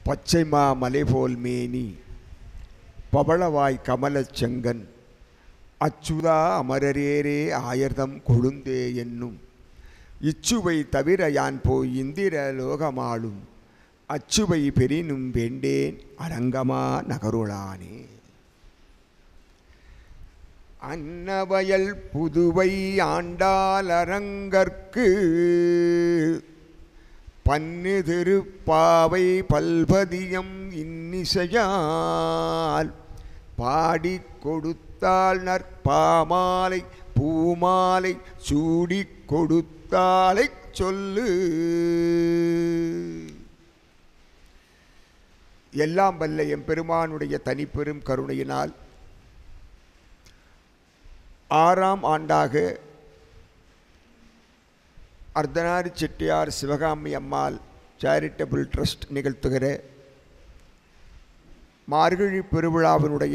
பச்சைமா மலைபோல் மேனி பவளவாய் கமலச் செங்கன் அச்சுதா அமரரேரே ஆயர்தம் கொழுந்தே என்னும் இச்சுவை தவிர யான் போய் இந்திர லோகமாளும் அச்சுவை பெரினும் வேண்டேன் அரங்கமா நகருளானே அன்னவயல் புதுவை ஆண்டால் அரங்கற்கு பன்னு திருப்பாவை பல்பதியம் இன்னிசையால் பாடிக் கொடுத்தாள் நற்பாமாலை பூமாலை சூடிக் கொடுத்தாலை சொல்லு எல்லாம் வல்ல எம்பெருமானுடைய தனிப்பெரும் கருணையினால் ஆறாம் ஆண்டாக அர்த்தனாரி செட்டியார் சிவகாமி அம்மாள் சேரிட்டபிள் ட்ரஸ்ட் நிகழ்த்துகிற மார்கழி பெருவிழாவினுடைய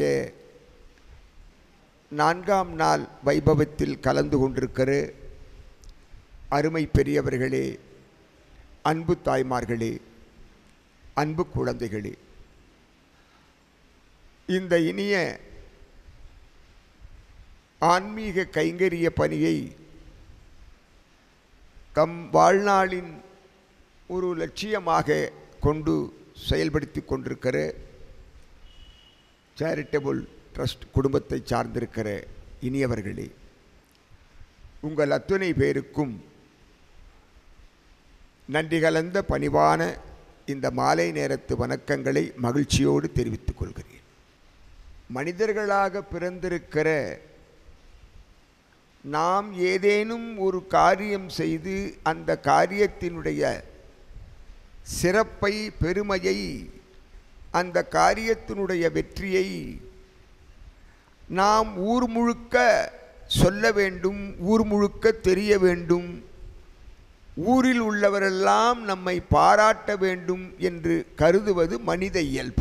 நான்காம் நாள் வைபவத்தில் கலந்து கொண்டிருக்கிற அருமை பெரியவர்களே அன்பு தாய்மார்களே அன்பு குழந்தைகளே இந்த இனிய ஆன்மீக கைங்கரிய பணியை தம் வாழ்நாளின் ஒரு லட்சியமாக கொண்டு செயல்படுத்தி கொண்டிருக்கிற சேரிட்டபிள் ட்ரஸ்ட் குடும்பத்தை சார்ந்திருக்கிற இனியவர்களே உங்கள் அத்துணை பேருக்கும் நன்றி கலந்த பணிவான இந்த மாலை நேரத்து வணக்கங்களை மகிழ்ச்சியோடு தெரிவித்துக் கொள்கிறேன் மனிதர்களாக பிறந்திருக்கிற நாம் ஏதேனும் ஒரு காரியம் செய்து அந்த காரியத்தினுடைய சிறப்பை பெருமையை அந்த காரியத்தினுடைய வெற்றியை நாம் ஊர் முழுக்க சொல்ல வேண்டும் ஊர் முழுக்க தெரிய வேண்டும் ஊரில் உள்ளவரெல்லாம் நம்மை பாராட்ட வேண்டும் என்று கருதுவது மனித இயல்பு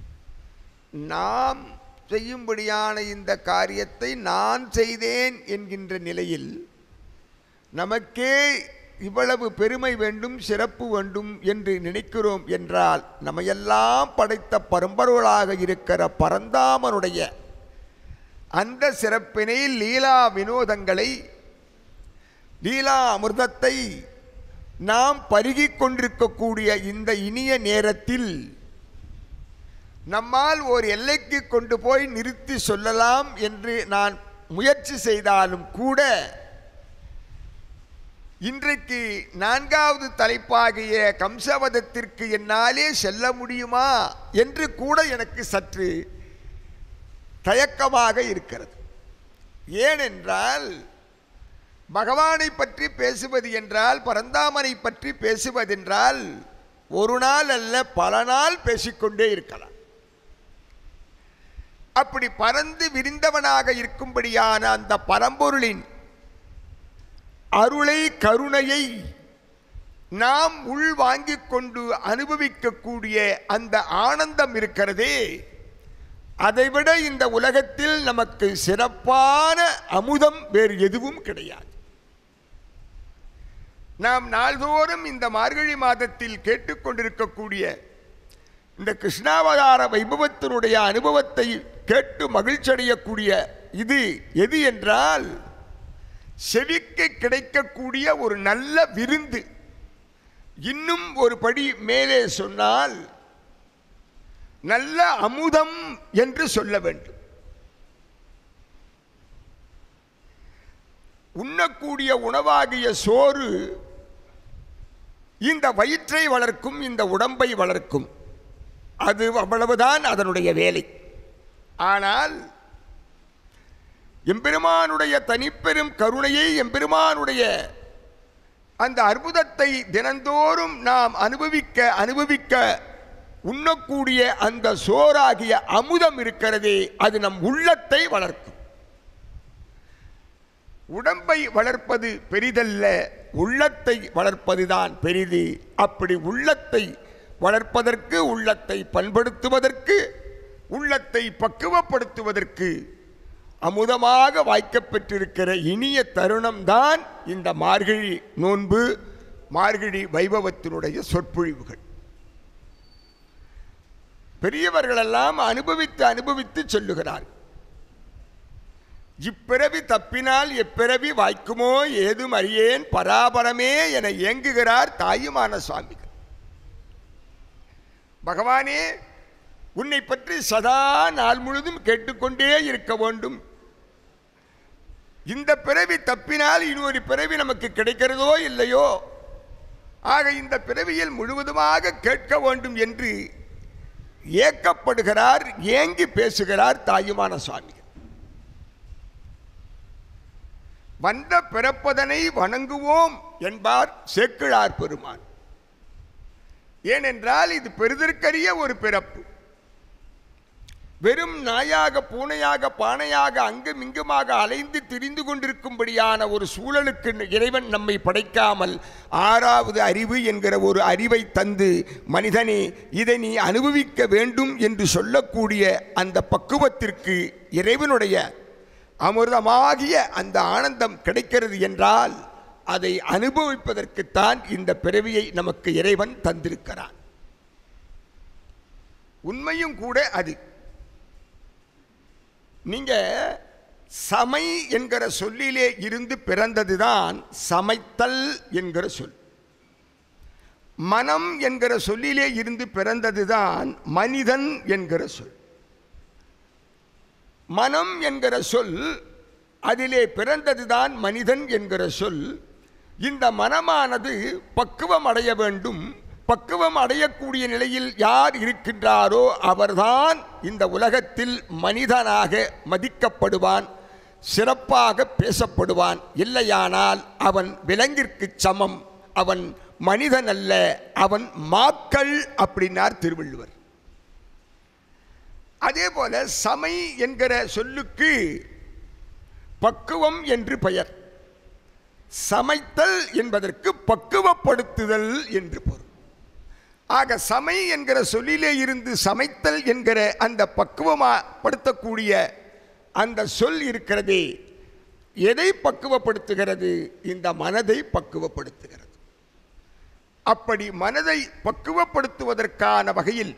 நாம் செய்யும்படியான இந்த காரியத்தை நான் செய்தேன் என்கின்ற நிலையில் நமக்கே இவ்வளவு பெருமை வேண்டும் சிறப்பு வேண்டும் என்று நினைக்கிறோம் என்றால் நம்மையெல்லாம் படைத்த பரம்பொருளாக இருக்கிற பரந்தாமனுடைய அந்த சிறப்பினை லீலா வினோதங்களை லீலா அமிர்தத்தை நாம் பருகிக் கொண்டிருக்கக்கூடிய இந்த இனிய நேரத்தில் நம்மால் ஒரு எல்லைக்கு கொண்டு போய் நிறுத்தி சொல்லலாம் என்று நான் முயற்சி செய்தாலும் கூட இன்றைக்கு நான்காவது தலைப்பாகிய கம்சவதத்திற்கு என்னாலே செல்ல முடியுமா என்று கூட எனக்கு சற்று தயக்கமாக இருக்கிறது ஏனென்றால் பகவானை பற்றி பேசுவது என்றால் பரந்தாமனை பற்றி பேசுவதென்றால் ஒரு நாள் அல்ல பல நாள் பேசிக்கொண்டே இருக்கலாம் அப்படி பறந்து விரிந்தவனாக இருக்கும்படியான அந்த பரம்பொருளின் அருளை கருணையை நாம் உள் வாங்கிக் கொண்டு அனுபவிக்கக்கூடிய அந்த ஆனந்தம் இருக்கிறதே அதைவிட இந்த உலகத்தில் நமக்கு சிறப்பான அமுதம் வேறு எதுவும் கிடையாது நாம் நாள்தோறும் இந்த மார்கழி மாதத்தில் கேட்டுக்கொண்டிருக்கக்கூடிய இந்த கிருஷ்ணாவதார வைபவத்தினுடைய அனுபவத்தை கேட்டு மகிழ்ச்சியடையக்கூடிய இது எது என்றால் செவிக்கு கிடைக்கக்கூடிய ஒரு நல்ல விருந்து இன்னும் ஒரு படி மேலே சொன்னால் நல்ல அமுதம் என்று சொல்ல வேண்டும் உண்ணக்கூடிய உணவாகிய சோறு இந்த வயிற்றை வளர்க்கும் இந்த உடம்பை வளர்க்கும் அது அவ்வளவுதான் அதனுடைய வேலை ஆனால் எம்பெருமானுடைய தனிப்பெரும் கருணையை எம்பெருமானுடைய அந்த அற்புதத்தை தினந்தோறும் நாம் அனுபவிக்க அனுபவிக்க உண்ணக்கூடிய அந்த சோறாகிய அமுதம் இருக்கிறதே அது நம் உள்ளத்தை வளர்க்கும் உடம்பை வளர்ப்பது பெரிதல்ல உள்ளத்தை வளர்ப்பதுதான் பெரிது அப்படி உள்ளத்தை வளர்ப்பதற்கு உள்ளத்தை பண்படுத்துவதற்கு உள்ளத்தை பக்குவப்படுத்துவதற்கு அமுதமாக வாய்க்கப்பெற்றிருக்கிற இனிய தருணம்தான் இந்த மார்கழி நோன்பு மார்கழி வைபவத்தினுடைய சொற்பொழிவுகள் பெரியவர்களெல்லாம் அனுபவித்து அனுபவித்து சொல்லுகிறார் இப்பிறவி தப்பினால் எப்பிறவி வாய்க்குமோ ஏதும் அறியேன் பராபரமே என ஏங்குகிறார் தாயுமான சுவாமிகள் பகவானே உன்னை பற்றி சதா நாள் முழுதும் கேட்டுக்கொண்டே இருக்க வேண்டும் இந்த பிறவி தப்பினால் இன்னொரு பிறவி நமக்கு கிடைக்கிறதோ இல்லையோ ஆக இந்த பிறவியில் முழுவதுமாக கேட்க வேண்டும் என்று ஏக்கப்படுகிறார் ஏங்கி பேசுகிறார் தாயுமான சுவாமிகள் வந்த பிறப்பதனை வணங்குவோம் என்பார் சேக்கிழார் பெருமான் ஏனென்றால் இது பெரிதற்கரிய ஒரு பிறப்பு வெறும் நாயாக பூனையாக பானையாக அங்கும் இங்குமாக அலைந்து திரிந்து கொண்டிருக்கும்படியான ஒரு சூழலுக்கு இறைவன் நம்மை படைக்காமல் ஆறாவது அறிவு என்கிற ஒரு அறிவை தந்து மனிதனே இதை நீ அனுபவிக்க வேண்டும் என்று சொல்லக்கூடிய அந்த பக்குவத்திற்கு இறைவனுடைய அமிர்தமாகிய அந்த ஆனந்தம் கிடைக்கிறது என்றால் அதை அனுபவிப்பதற்குத்தான் இந்த பிறவியை நமக்கு இறைவன் தந்திருக்கிறான் உண்மையும் கூட அது நீங்க சமை என்கிற சொல்லிலே இருந்து பிறந்ததுதான் சமைத்தல் என்கிற சொல் மனம் என்கிற சொல்லிலே இருந்து பிறந்ததுதான் மனிதன் என்கிற சொல் மனம் என்கிற சொல் அதிலே பிறந்ததுதான் மனிதன் என்கிற சொல் இந்த மனமானது பக்குவம் அடைய வேண்டும் பக்குவம் அடையக்கூடிய நிலையில் யார் இருக்கின்றாரோ அவர்தான் இந்த உலகத்தில் மனிதனாக மதிக்கப்படுவான் சிறப்பாக பேசப்படுவான் இல்லையானால் அவன் விலங்கிற்கு சமம் அவன் மனிதன் அல்ல அவன் மாக்கள் அப்படின்னார் திருவள்ளுவர் அதே போல சமை என்கிற சொல்லுக்கு பக்குவம் என்று பெயர் சமைத்தல் என்பதற்கு பக்குவப்படுத்துதல் என்று பொருள் ஆக சமை என்கிற சொல்லிலே இருந்து சமைத்தல் என்கிற அந்த பக்குவப்படுத்தக்கூடிய அந்த சொல் இருக்கிறதே எதை பக்குவப்படுத்துகிறது இந்த மனதை பக்குவப்படுத்துகிறது அப்படி மனதை பக்குவப்படுத்துவதற்கான வகையில்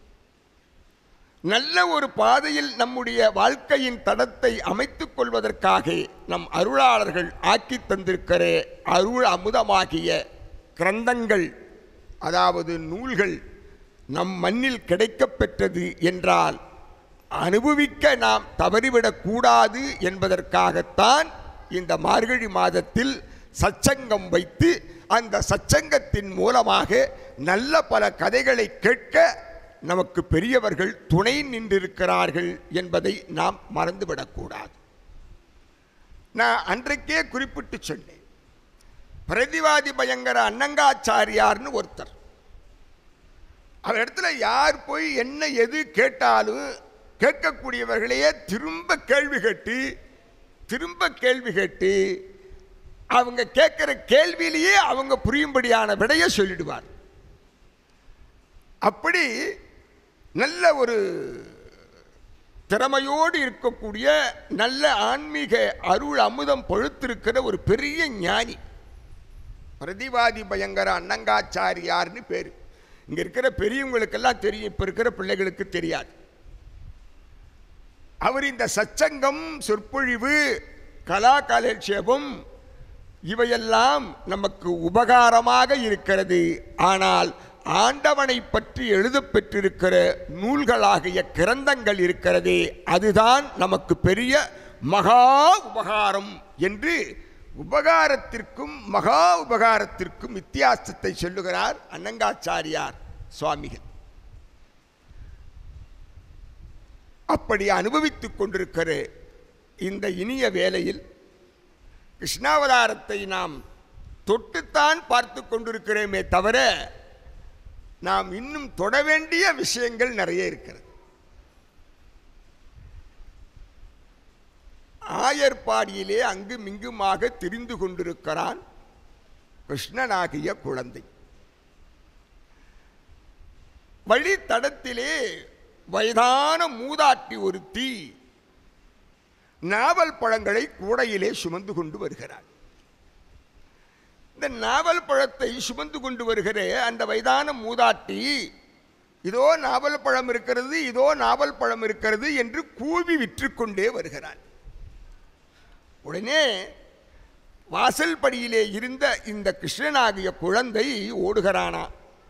நல்ல ஒரு பாதையில் நம்முடைய வாழ்க்கையின் தடத்தை அமைத்துக் கொள்வதற்காக நம் அருளாளர்கள் ஆக்கி தந்திருக்கிற அருள் அமுதமாகிய கிரந்தங்கள் அதாவது நூல்கள் நம் மண்ணில் கிடைக்கப் பெற்றது என்றால் அனுபவிக்க நாம் தவறிவிடக்கூடாது என்பதற்காகத்தான் இந்த மார்கழி மாதத்தில் சச்சங்கம் வைத்து அந்த சச்சங்கத்தின் மூலமாக நல்ல பல கதைகளை கேட்க நமக்கு பெரியவர்கள் துணை நின்றிருக்கிறார்கள் என்பதை நாம் மறந்துவிடக்கூடாது நான் அன்றைக்கே குறிப்பிட்டு சொன்னேன் பிரதிவாதி பயங்கர அன்னங்காச்சாரியார்னு ஒருத்தர் அவர் இடத்துல யார் போய் என்ன எது கேட்டாலும் கேட்கக்கூடியவர்களையே திரும்ப கேள்வி கேட்டு திரும்ப கேள்வி கேட்டு அவங்க கேட்குற கேள்வியிலேயே அவங்க புரியும்படியான விடையை சொல்லிடுவார் அப்படி நல்ல ஒரு திறமையோடு இருக்கக்கூடிய நல்ல ஆன்மீக அருள் அமுதம் பழுத்திருக்கிற ஒரு பெரிய ஞானி பிரதிவாதி பயங்கர அன்னங்காச்சாரியார்னு பேர் இங்கே இருக்கிற பெரியவங்களுக்கெல்லாம் தெரியும் இப்போ இருக்கிற பிள்ளைகளுக்கு தெரியாது அவர் இந்த சச்சங்கம் சொற்பொழிவு கலா கலேட்சேபம் இவையெல்லாம் நமக்கு உபகாரமாக இருக்கிறது ஆனால் ஆண்டவனை பற்றி எழுதப்பெற்றிருக்கிற நூல்களாகிய கிரந்தங்கள் இருக்கிறதே அதுதான் நமக்கு பெரிய மகா உபகாரம் என்று உபகாரத்திற்கும் மகா உபகாரத்திற்கும் வித்தியாசத்தை சொல்லுகிறார் அன்னங்காச்சாரியார் சுவாமிகள் அப்படி அனுபவித்துக் கொண்டிருக்கிற இந்த இனிய வேளையில் கிருஷ்ணாவதாரத்தை நாம் தொட்டுத்தான் பார்த்து கொண்டிருக்கிறோமே தவிர நாம் இன்னும் தொட வேண்டிய விஷயங்கள் நிறைய இருக்கிறது ஆயர்பாடியிலே அங்கும் இங்குமாக திரிந்து கொண்டிருக்கிறான் கிருஷ்ணனாகிய குழந்தை வழித்தடத்திலே வயதான மூதாட்டி ஒருத்தி நாவல் பழங்களை கூடையிலே சுமந்து கொண்டு வருகிறார் இந்த நாவல் பழத்தை சுமந்து கொண்டு வருகிற அந்த வயதான மூதாட்டி இதோ நாவல் பழம் இருக்கிறது இதோ நாவல் பழம் இருக்கிறது என்று கூவி விற்றுக்கொண்டே வருகிறான் உடனே வாசல் படியிலே இருந்த இந்த கிருஷ்ணனாகிய குழந்தை ஓடுகிறானா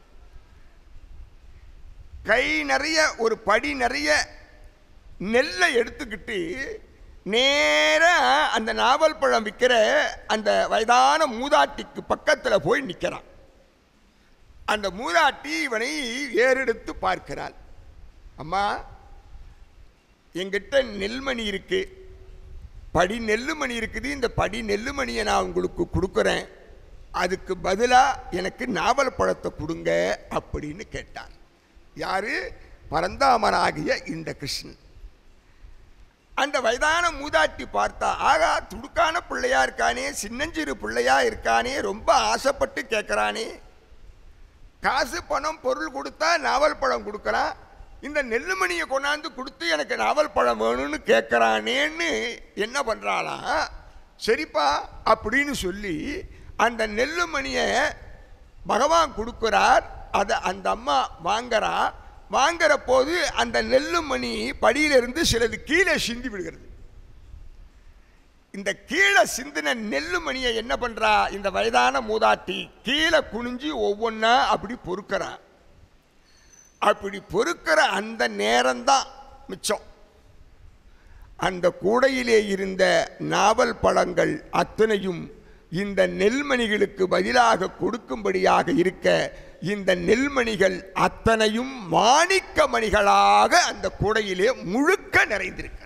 கை நிறைய ஒரு படி நிறைய நெல்லை எடுத்துக்கிட்டு நேரா அந்த நாவல் பழம் விற்கிற அந்த வயதான மூதாட்டிக்கு பக்கத்தில் போய் நிற்கிறான் அந்த மூதாட்டி இவனை ஏறெடுத்து பார்க்கிறாள் அம்மா என்கிட்ட நெல்மணி இருக்கு படி நெல்லுமணி இருக்குது இந்த படி நெல்லுமணியை நான் உங்களுக்கு கொடுக்குறேன் அதுக்கு பதிலாக எனக்கு நாவல் பழத்தை கொடுங்க அப்படின்னு கேட்டான் யாரு பரந்தாமனாகிய இந்த கிருஷ்ணன் அந்த வயதான மூதாட்டி பார்த்தா ஆகா துடுக்கான பிள்ளையா இருக்கானே சின்னஞ்சிறு பிள்ளையா இருக்கானே ரொம்ப ஆசைப்பட்டு கேட்குறானே காசு பணம் பொருள் கொடுத்தா நாவல் பழம் கொடுக்குறான் இந்த நெல்லுமணியை கொண்டாந்து கொடுத்து எனக்கு நாவல் பழம் வேணும்னு கேட்குறானேன்னு என்ன பண்ணுறாளாம் சரிப்பா அப்படின்னு சொல்லி அந்த நெல்லுமணியை பகவான் கொடுக்குறார் அதை அந்த அம்மா வாங்குறா வாங்குற போது அந்த நெல்லுமணி படியிலிருந்து சிலது கீழே சிந்தி விடுகிறது இந்த கீழே சிந்தின நெல்லுமணியை என்ன பண்றா இந்த வயதான மூதாட்டி கீழே குனிஞ்சு ஒவ்வொன்றா அப்படி பொறுக்கிறா அப்படி பொறுக்கிற அந்த நேரம்தான் மிச்சம் அந்த கூடையிலே இருந்த நாவல் பழங்கள் அத்தனையும் இந்த நெல்மணிகளுக்கு பதிலாக கொடுக்கும்படியாக இருக்க இந்த நெல்மணிகள் அத்தனையும் மாணிக்க மணிகளாக அந்த கூடையிலே முழுக்க நிறைந்திருக்கிறது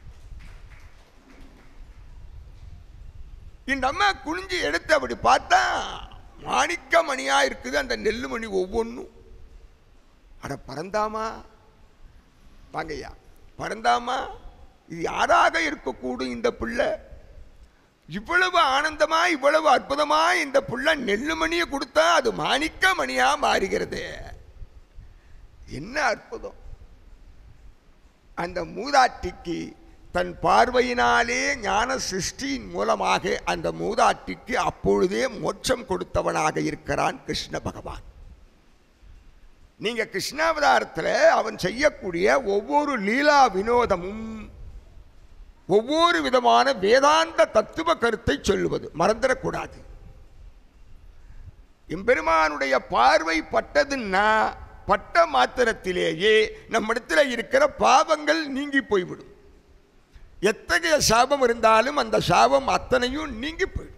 இந்த அம்மா குனிஞ்சு எடுத்து அப்படி பார்த்தா மாணிக்க மணியா இருக்குது அந்த நெல்லுமணி ஒவ்வொன்றும் அட பறந்தாமா வாங்கய்யா பறந்தாமா இது யாராக இருக்கக்கூடும் இந்த பிள்ளை இவ்வளவு ஆனந்தமா இவ்வளவு அற்புதமா இந்த புள்ள நெல்லுமணியை கொடுத்தா அது மாணிக்க மணியா மாறுகிறது என்ன அற்புதம் அந்த மூதாட்டிக்கு தன் பார்வையினாலே ஞான சிருஷ்டியின் மூலமாக அந்த மூதாட்டிக்கு அப்பொழுதே மோட்சம் கொடுத்தவனாக இருக்கிறான் கிருஷ்ண பகவான் நீங்க கிருஷ்ணாவதாரத்தில் அவன் செய்யக்கூடிய ஒவ்வொரு லீலா வினோதமும் ஒவ்வொரு விதமான வேதாந்த தத்துவ கருத்தை சொல்லுவது மறந்துடக்கூடாது எம்பெருமானுடைய பார்வை பட்டதுன்னா பட்ட மாத்திரத்திலேயே நம்மிடத்தில் இருக்கிற பாவங்கள் நீங்கி போய்விடும் எத்தகைய சாபம் இருந்தாலும் அந்த சாபம் அத்தனையும் நீங்கி போயிடும்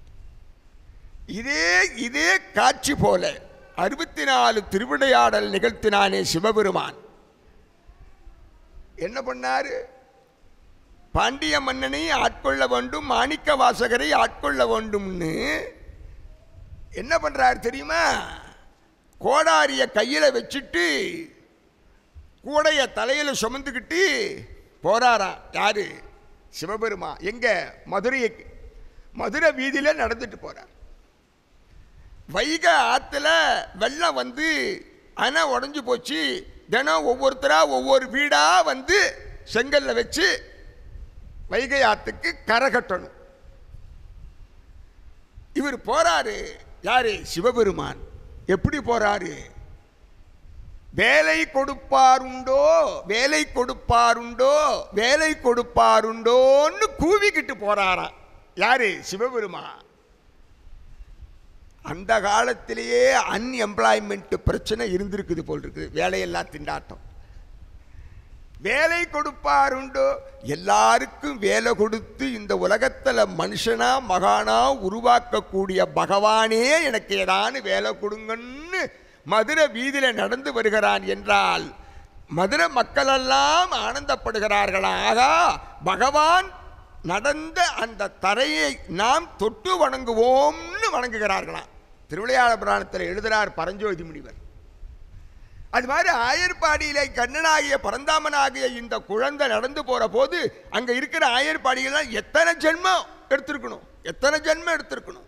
இதே இதே காட்சி போல அறுபத்தி நாலு திருவிளையாடல் நிகழ்த்தினானே சிவபெருமான் என்ன பண்ணாரு பாண்டிய மன்னனை ஆட்கொள்ள வேண்டும் மாணிக்க வாசகரை ஆட்கொள்ள வேண்டும்னு என்ன பண்றார் தெரியுமா கோடாரிய கையில வச்சுட்டு கூடைய தலையில சுமந்துக்கிட்டு போறாராம் யாரு சிவபெருமா எங்க மதுரைக்கு மதுரை வீதியில நடந்துட்டு போறார் வைகை ஆத்துல வெள்ளம் வந்து அணை உடஞ்சி போச்சு தினம் ஒவ்வொருத்தரா ஒவ்வொரு வீடா வந்து செங்கல்ல வச்சு வைகை ஆத்துக்கு கரை கட்டணும் இவர் போறாரு யாரு சிவபெருமான் எப்படி போறாரு வேலை கொடுப்பாருண்டோ வேலை கொடுப்பாருண்டோ வேலை கொடுப்பாருண்டோன்னு கூவிக்கிட்டு போறாராம் யாரு சிவபெருமான் அந்த காலத்திலேயே அன்எம்ப்ளாய்மெண்ட் பிரச்சனை இருந்திருக்குது போல் இருக்குது வேலையெல்லாம் திண்டாட்டம் வேலை கொடுப்பாருண்டோ எல்லாருக்கும் வேலை கொடுத்து இந்த உலகத்தில் மனுஷனா மகானா உருவாக்கக்கூடிய பகவானே எனக்கு ஏதானு வேலை கொடுங்கன்னு மதுரை வீதியில் நடந்து வருகிறான் என்றால் மதுரை மக்களெல்லாம் ஆனந்தப்படுகிறார்களா ஆகா பகவான் நடந்த அந்த தரையை நாம் தொட்டு வணங்குவோம்னு வணங்குகிறார்களாம் திருவிளையாட புராணத்தில் எழுதுகிறார் பரஞ்சோதி முனிவர் அது மாதிரி ஆயர்பாடியில கண்ணனாகிய பரந்தாமனாகிய இந்த குழந்தை நடந்து போற போது அங்க இருக்கிற ஆயர்பாடிகள்லாம் எத்தனை ஜென்மம் எடுத்திருக்கணும் எத்தனை ஜென்மம் எடுத்திருக்கணும்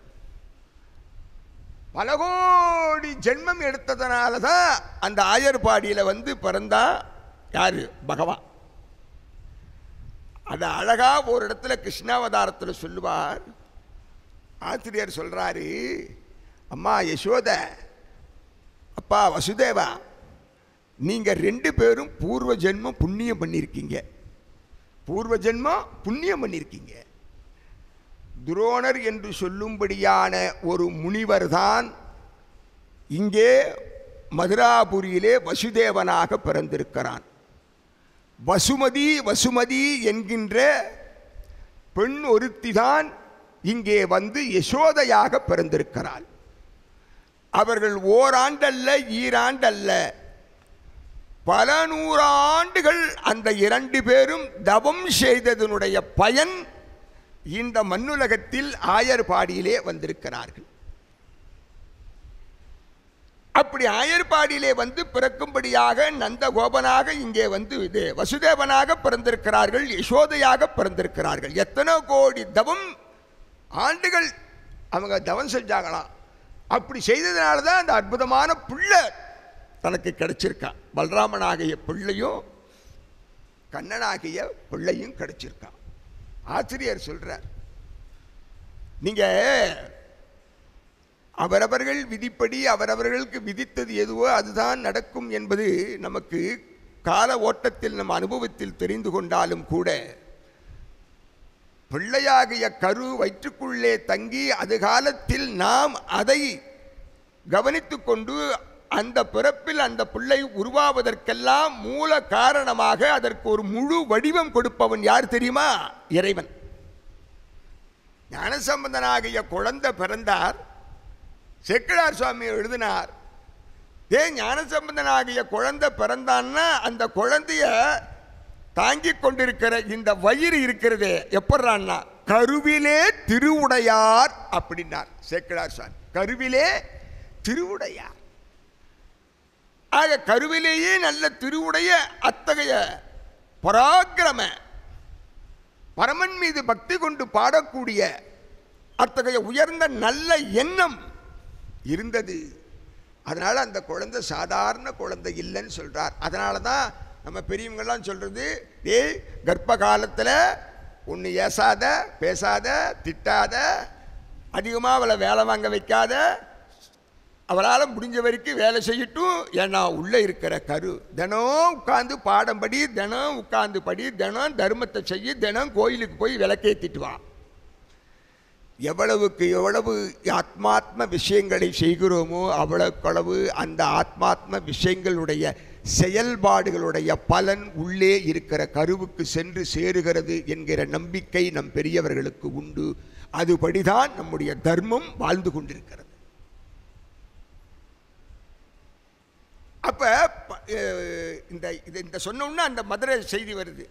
பல கோடி ஜென்மம் எடுத்ததுனால தான் அந்த ஆயர்பாடியில் வந்து பிறந்தா யாரு பகவான் அது அழகா ஒரு இடத்துல கிருஷ்ணாவதாரத்தில் சொல்லுவார் ஆசிரியர் சொல்றாரு அம்மா யசோத அப்பா வசுதேவா நீங்கள் ரெண்டு பேரும் பூர்வ ஜென்மம் புண்ணியம் பண்ணியிருக்கீங்க பூர்வ ஜென்மம் புண்ணியம் பண்ணியிருக்கீங்க துரோணர் என்று சொல்லும்படியான ஒரு முனிவர் தான் இங்கே மதுராபுரியிலே வசுதேவனாக பிறந்திருக்கிறான் வசுமதி வசுமதி என்கின்ற பெண் ஒருத்திதான் இங்கே வந்து யசோதையாக பிறந்திருக்கிறாள் அவர்கள் ஓராண்டல்ல ஈராண்டல்ல பல நூறாண்டுகள் அந்த இரண்டு பேரும் தவம் செய்ததனுடைய பயன் இந்த மண்ணுலகத்தில் ஆயர்பாடியிலே வந்திருக்கிறார்கள் அப்படி ஆயர்பாடியிலே வந்து பிறக்கும்படியாக நந்தகோபனாக இங்கே வந்து இது வசுதேவனாக பிறந்திருக்கிறார்கள் யசோதையாக பிறந்திருக்கிறார்கள் எத்தனை கோடி தவம் ஆண்டுகள் அவங்க தவம் செஞ்சாங்களாம் அப்படி செய்ததுனால தான் அந்த அற்புதமான பிள்ளை தனக்கு கிடைச்சிருக்கான் பலராமனாகிய பிள்ளையும் கண்ணனாகிய பிள்ளையும் கிடைச்சிருக்கான் ஆசிரியர் சொல்றார் நீங்க அவரவர்கள் விதிப்படி அவரவர்களுக்கு விதித்தது எதுவோ அதுதான் நடக்கும் என்பது நமக்கு கால ஓட்டத்தில் நம் அனுபவத்தில் தெரிந்து கொண்டாலும் கூட பிள்ளையாகிய கரு வயிற்றுக்குள்ளே தங்கி அது காலத்தில் நாம் அதை கவனித்து கொண்டு அந்த பிறப்பில் அந்த பிள்ளை உருவாவதற்கெல்லாம் மூல காரணமாக அதற்கு ஒரு முழு வடிவம் கொடுப்பவன் யார் தெரியுமா இறைவன் ஞானசம்பந்தனாகிய குழந்தை பிறந்தார் செக்கிழார் சுவாமி எழுதினார் ஏ ஞானசம்பந்தனாகிய குழந்தை பிறந்தான்னா அந்த குழந்தைய தாங்கிக் கொண்டிருக்கிற இந்த வயிறு இருக்கிறதே எப்படான்னா கருவிலே திருவுடையார் அப்படின்னார் சேக்கிழார் சுவாமி கருவிலே திருவுடையார் ஆக கருவிலேயே நல்ல திருவுடைய அத்தகைய பராக்கிரம பரமன் மீது பக்தி கொண்டு பாடக்கூடிய அத்தகைய உயர்ந்த நல்ல எண்ணம் இருந்தது அதனால அந்த குழந்தை சாதாரண குழந்தை இல்லைன்னு சொல்றார் அதனால தான் நம்ம பெரியவங்கெல்லாம் சொல்றது ஏய் கர்ப்ப காலத்தில் ஒன்று ஏசாத பேசாத திட்டாத அதிகமாக அவளை வேலை வாங்க வைக்காத அவளால் முடிஞ்ச வரைக்கும் வேலை செய்யட்டும் ஏன்னா உள்ளே இருக்கிற கரு தினம் உட்காந்து பாடம் படி தினம் உட்காந்து படி தினம் தர்மத்தை செய்ய தினம் கோயிலுக்கு போய் விளக்கேற்றிட்டு வா எவ்வளவுக்கு எவ்வளவு ஆத்மாத்ம விஷயங்களை செய்கிறோமோ அவ்வளவுக்களவு அந்த ஆத்மாத்ம விஷயங்களுடைய செயல்பாடுகளுடைய பலன் உள்ளே இருக்கிற கருவுக்கு சென்று சேருகிறது என்கிற நம்பிக்கை நம் பெரியவர்களுக்கு உண்டு அதுபடிதான் நம்முடைய தர்மம் வாழ்ந்து கொண்டிருக்கிறது அப்ப ப- அஹ் இந்த இது இந்த சொன்னோம்னா அந்த மதுரை செய்தி வருது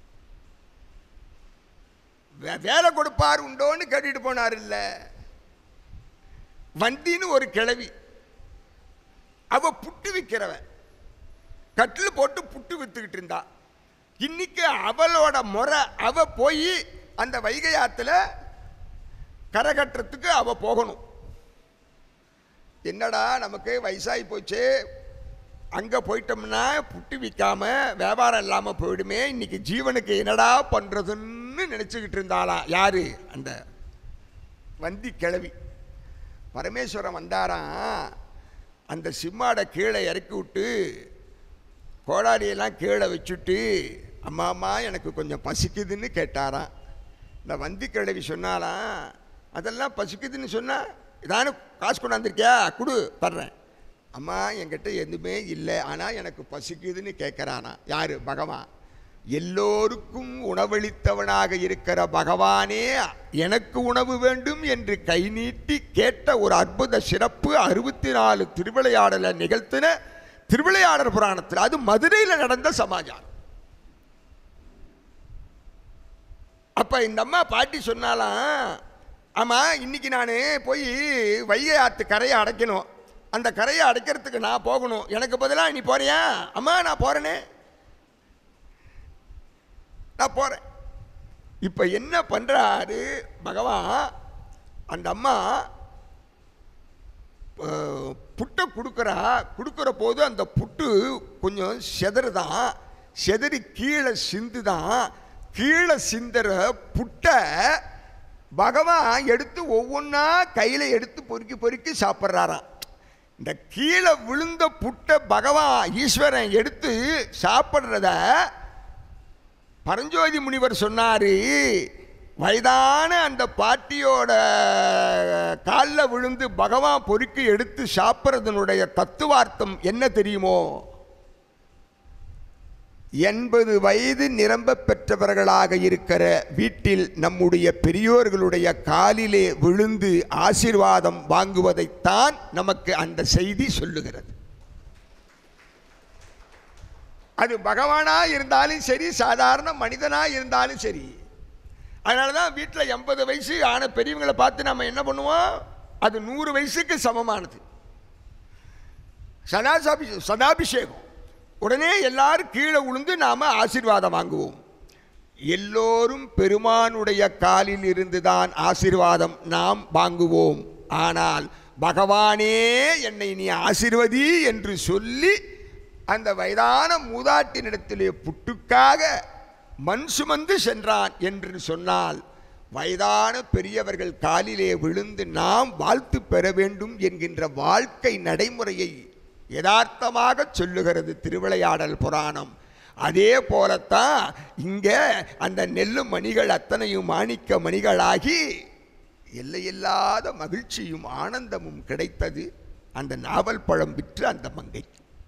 வே- வேலை கொடுப்பார் உண்டோன்னு கேட்டுட்டு போனார் இல்ல வந்தின்னு ஒரு கிழவி அவ புட்டு விற்கிறவன் கட்டில் போட்டு புட்டு வித்துக்கிட்டு இருந்தா இன்னைக்கு அவளோட முறை அவ போய் அந்த வைகை ஆத்துல கரை கட்டுறதுக்கு அவ போகணும் என்னடா நமக்கு வயசாகி போச்சு அங்கே போயிட்டோம்னா புட்டு விற்காம வியாபாரம் இல்லாமல் போயிடுமே இன்னைக்கு ஜீவனுக்கு என்னடா பண்ணுறதுன்னு நினச்சிக்கிட்டு இருந்தாளாம் யாரு அந்த வந்தி கிழவி பரமேஸ்வரன் வந்தாராம் அந்த சிம்மாடை கீழே இறக்கி விட்டு கோடாரியெல்லாம் கீழே வச்சுட்டு அம்மா அம்மா எனக்கு கொஞ்சம் பசிக்குதுன்னு கேட்டாராம் இந்த வந்தி கிழவி சொன்னாலாம் அதெல்லாம் பசிக்குதுன்னு சொன்னா இதானு காசு கொண்டாந்துருக்கியா கொடு தர்றேன் அம்மா என்கிட்ட எதுவுமே இல்லை ஆனால் எனக்கு பசிக்குதுன்னு கேட்குறானா யாரு பகவான் எல்லோருக்கும் உணவளித்தவனாக இருக்கிற பகவானே எனக்கு உணவு வேண்டும் என்று கை நீட்டி கேட்ட ஒரு அற்புத சிறப்பு அறுபத்தி நாலு திருவிளையாடலை நிகழ்த்தின திருவிளையாடல் புராணத்தில் அது மதுரையில் நடந்த சமாச்சாரம் அப்ப இந்த அம்மா பாட்டி சொன்னாலாம் ஆமா இன்னைக்கு நான் போய் வைகை ஆத்து கரையை அடைக்கணும் அந்த கரையை அடைக்கிறதுக்கு நான் போகணும் எனக்கு பதிலாக நீ போறியா அம்மா நான் போறேனே நான் போறேன் இப்ப என்ன பண்றாரு பகவான் அந்த அம்மா அஹ், புட்டை கொடுக்குறா கொடுக்குற போது அந்த புட்டு கொஞ்சம் செதறுதான் செதறி கீழே சிந்துதான் கீழே சிந்துற புட்டை பகவான் எடுத்து ஒவ்வொன்றா கையில் எடுத்து பொறுக்கி பொறுக்கி சாப்பிட்றாராம் இந்த கீழே விழுந்த புட்டை பகவான் ஈஸ்வரன் எடுத்து சாப்பிட்றத பரஞ்சோதி முனிவர் சொன்னாரு வயதான அந்த பாட்டியோட காலில் விழுந்து பகவான் பொறுக்கி எடுத்து சாப்பிட்றதனுடைய தத்துவார்த்தம் என்ன தெரியுமோ எண்பது வயது நிரம்ப பெற்றவர்களாக இருக்கிற வீட்டில் நம்முடைய பெரியோர்களுடைய காலிலே விழுந்து ஆசீர்வாதம் வாங்குவதைத்தான் நமக்கு அந்த செய்தி சொல்லுகிறது அது பகவானா இருந்தாலும் சரி சாதாரண மனிதனா இருந்தாலும் சரி அதனால தான் வீட்டில் எண்பது வயசு ஆன பெரியவங்களை பார்த்து நம்ம என்ன பண்ணுவோம் அது நூறு வயசுக்கு சமமானது சதாசாபி சதாபிஷேகம் உடனே எல்லாரும் கீழே விழுந்து நாம் ஆசீர்வாதம் வாங்குவோம் எல்லோரும் பெருமானுடைய காலில் இருந்துதான் ஆசீர்வாதம் நாம் வாங்குவோம் ஆனால் பகவானே என்னை நீ ஆசீர்வதி என்று சொல்லி அந்த வயதான மூதாட்டினிடத்திலே புட்டுக்காக மண் சுமந்து சென்றான் என்று சொன்னால் வயதான பெரியவர்கள் காலிலே விழுந்து நாம் வாழ்த்து பெற வேண்டும் என்கின்ற வாழ்க்கை நடைமுறையை யதார்த்தமாக சொல்லுகிறது திருவிளையாடல் புராணம் அதே போலத்தான் இங்கே அந்த நெல்லு மணிகள் அத்தனையும் மாணிக்க மணிகளாகி எல்லையில்லாத மகிழ்ச்சியும் ஆனந்தமும் கிடைத்தது அந்த நாவல் பழம் விற்று அந்த மங்கை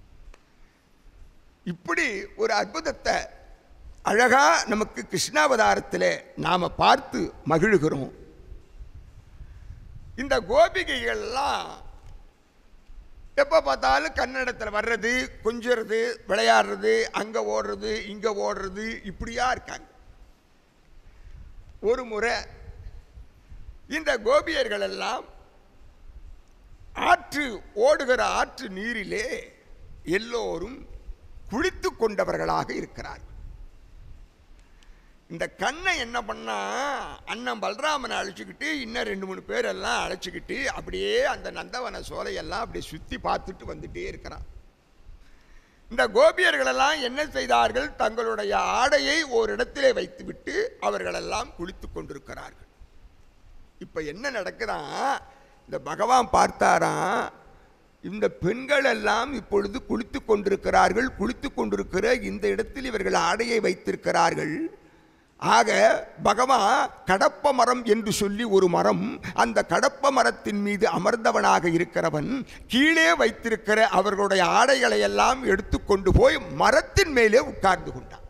இப்படி ஒரு அற்புதத்தை அழகா நமக்கு கிருஷ்ணாவதாரத்தில் நாம் பார்த்து மகிழ்கிறோம் இந்த கோபிகைகள்லாம் எப்போ பார்த்தாலும் கன்னடத்தில் வர்றது கொஞ்சுறது விளையாடுறது அங்கே ஓடுறது இங்கே ஓடுறது இப்படியா இருக்காங்க ஒரு முறை இந்த கோபியர்கள் எல்லாம் ஆற்று ஓடுகிற ஆற்று நீரிலே எல்லோரும் குளித்து கொண்டவர்களாக இருக்கிறார்கள் இந்த கண்ணை என்ன பண்ணா அண்ணன் பலராமனை அழைச்சிக்கிட்டு இன்னும் ரெண்டு மூணு பேர் எல்லாம் அழைச்சிக்கிட்டு அப்படியே அந்த நந்தவன சோலையெல்லாம் அப்படியே சுற்றி பார்த்துட்டு வந்துட்டே இருக்கிறான் இந்த கோபியர்களெல்லாம் என்ன செய்தார்கள் தங்களுடைய ஆடையை ஓரிடத்திலே வைத்துவிட்டு அவர்களெல்லாம் குளித்து கொண்டிருக்கிறார்கள் இப்போ என்ன நடக்குதான் இந்த பகவான் பார்த்தாராம் இந்த பெண்கள் எல்லாம் இப்பொழுது குளித்து கொண்டிருக்கிறார்கள் குளித்து கொண்டிருக்கிற இந்த இடத்தில் இவர்கள் ஆடையை வைத்திருக்கிறார்கள் ஆக பகவான் கடப்ப மரம் என்று சொல்லி ஒரு மரம் அந்த கடப்ப மரத்தின் மீது அமர்ந்தவனாக இருக்கிறவன் கீழே வைத்திருக்கிற அவர்களுடைய ஆடைகளை எல்லாம் எடுத்துக்கொண்டு போய் மரத்தின் மேலே உட்கார்ந்து கொண்டான்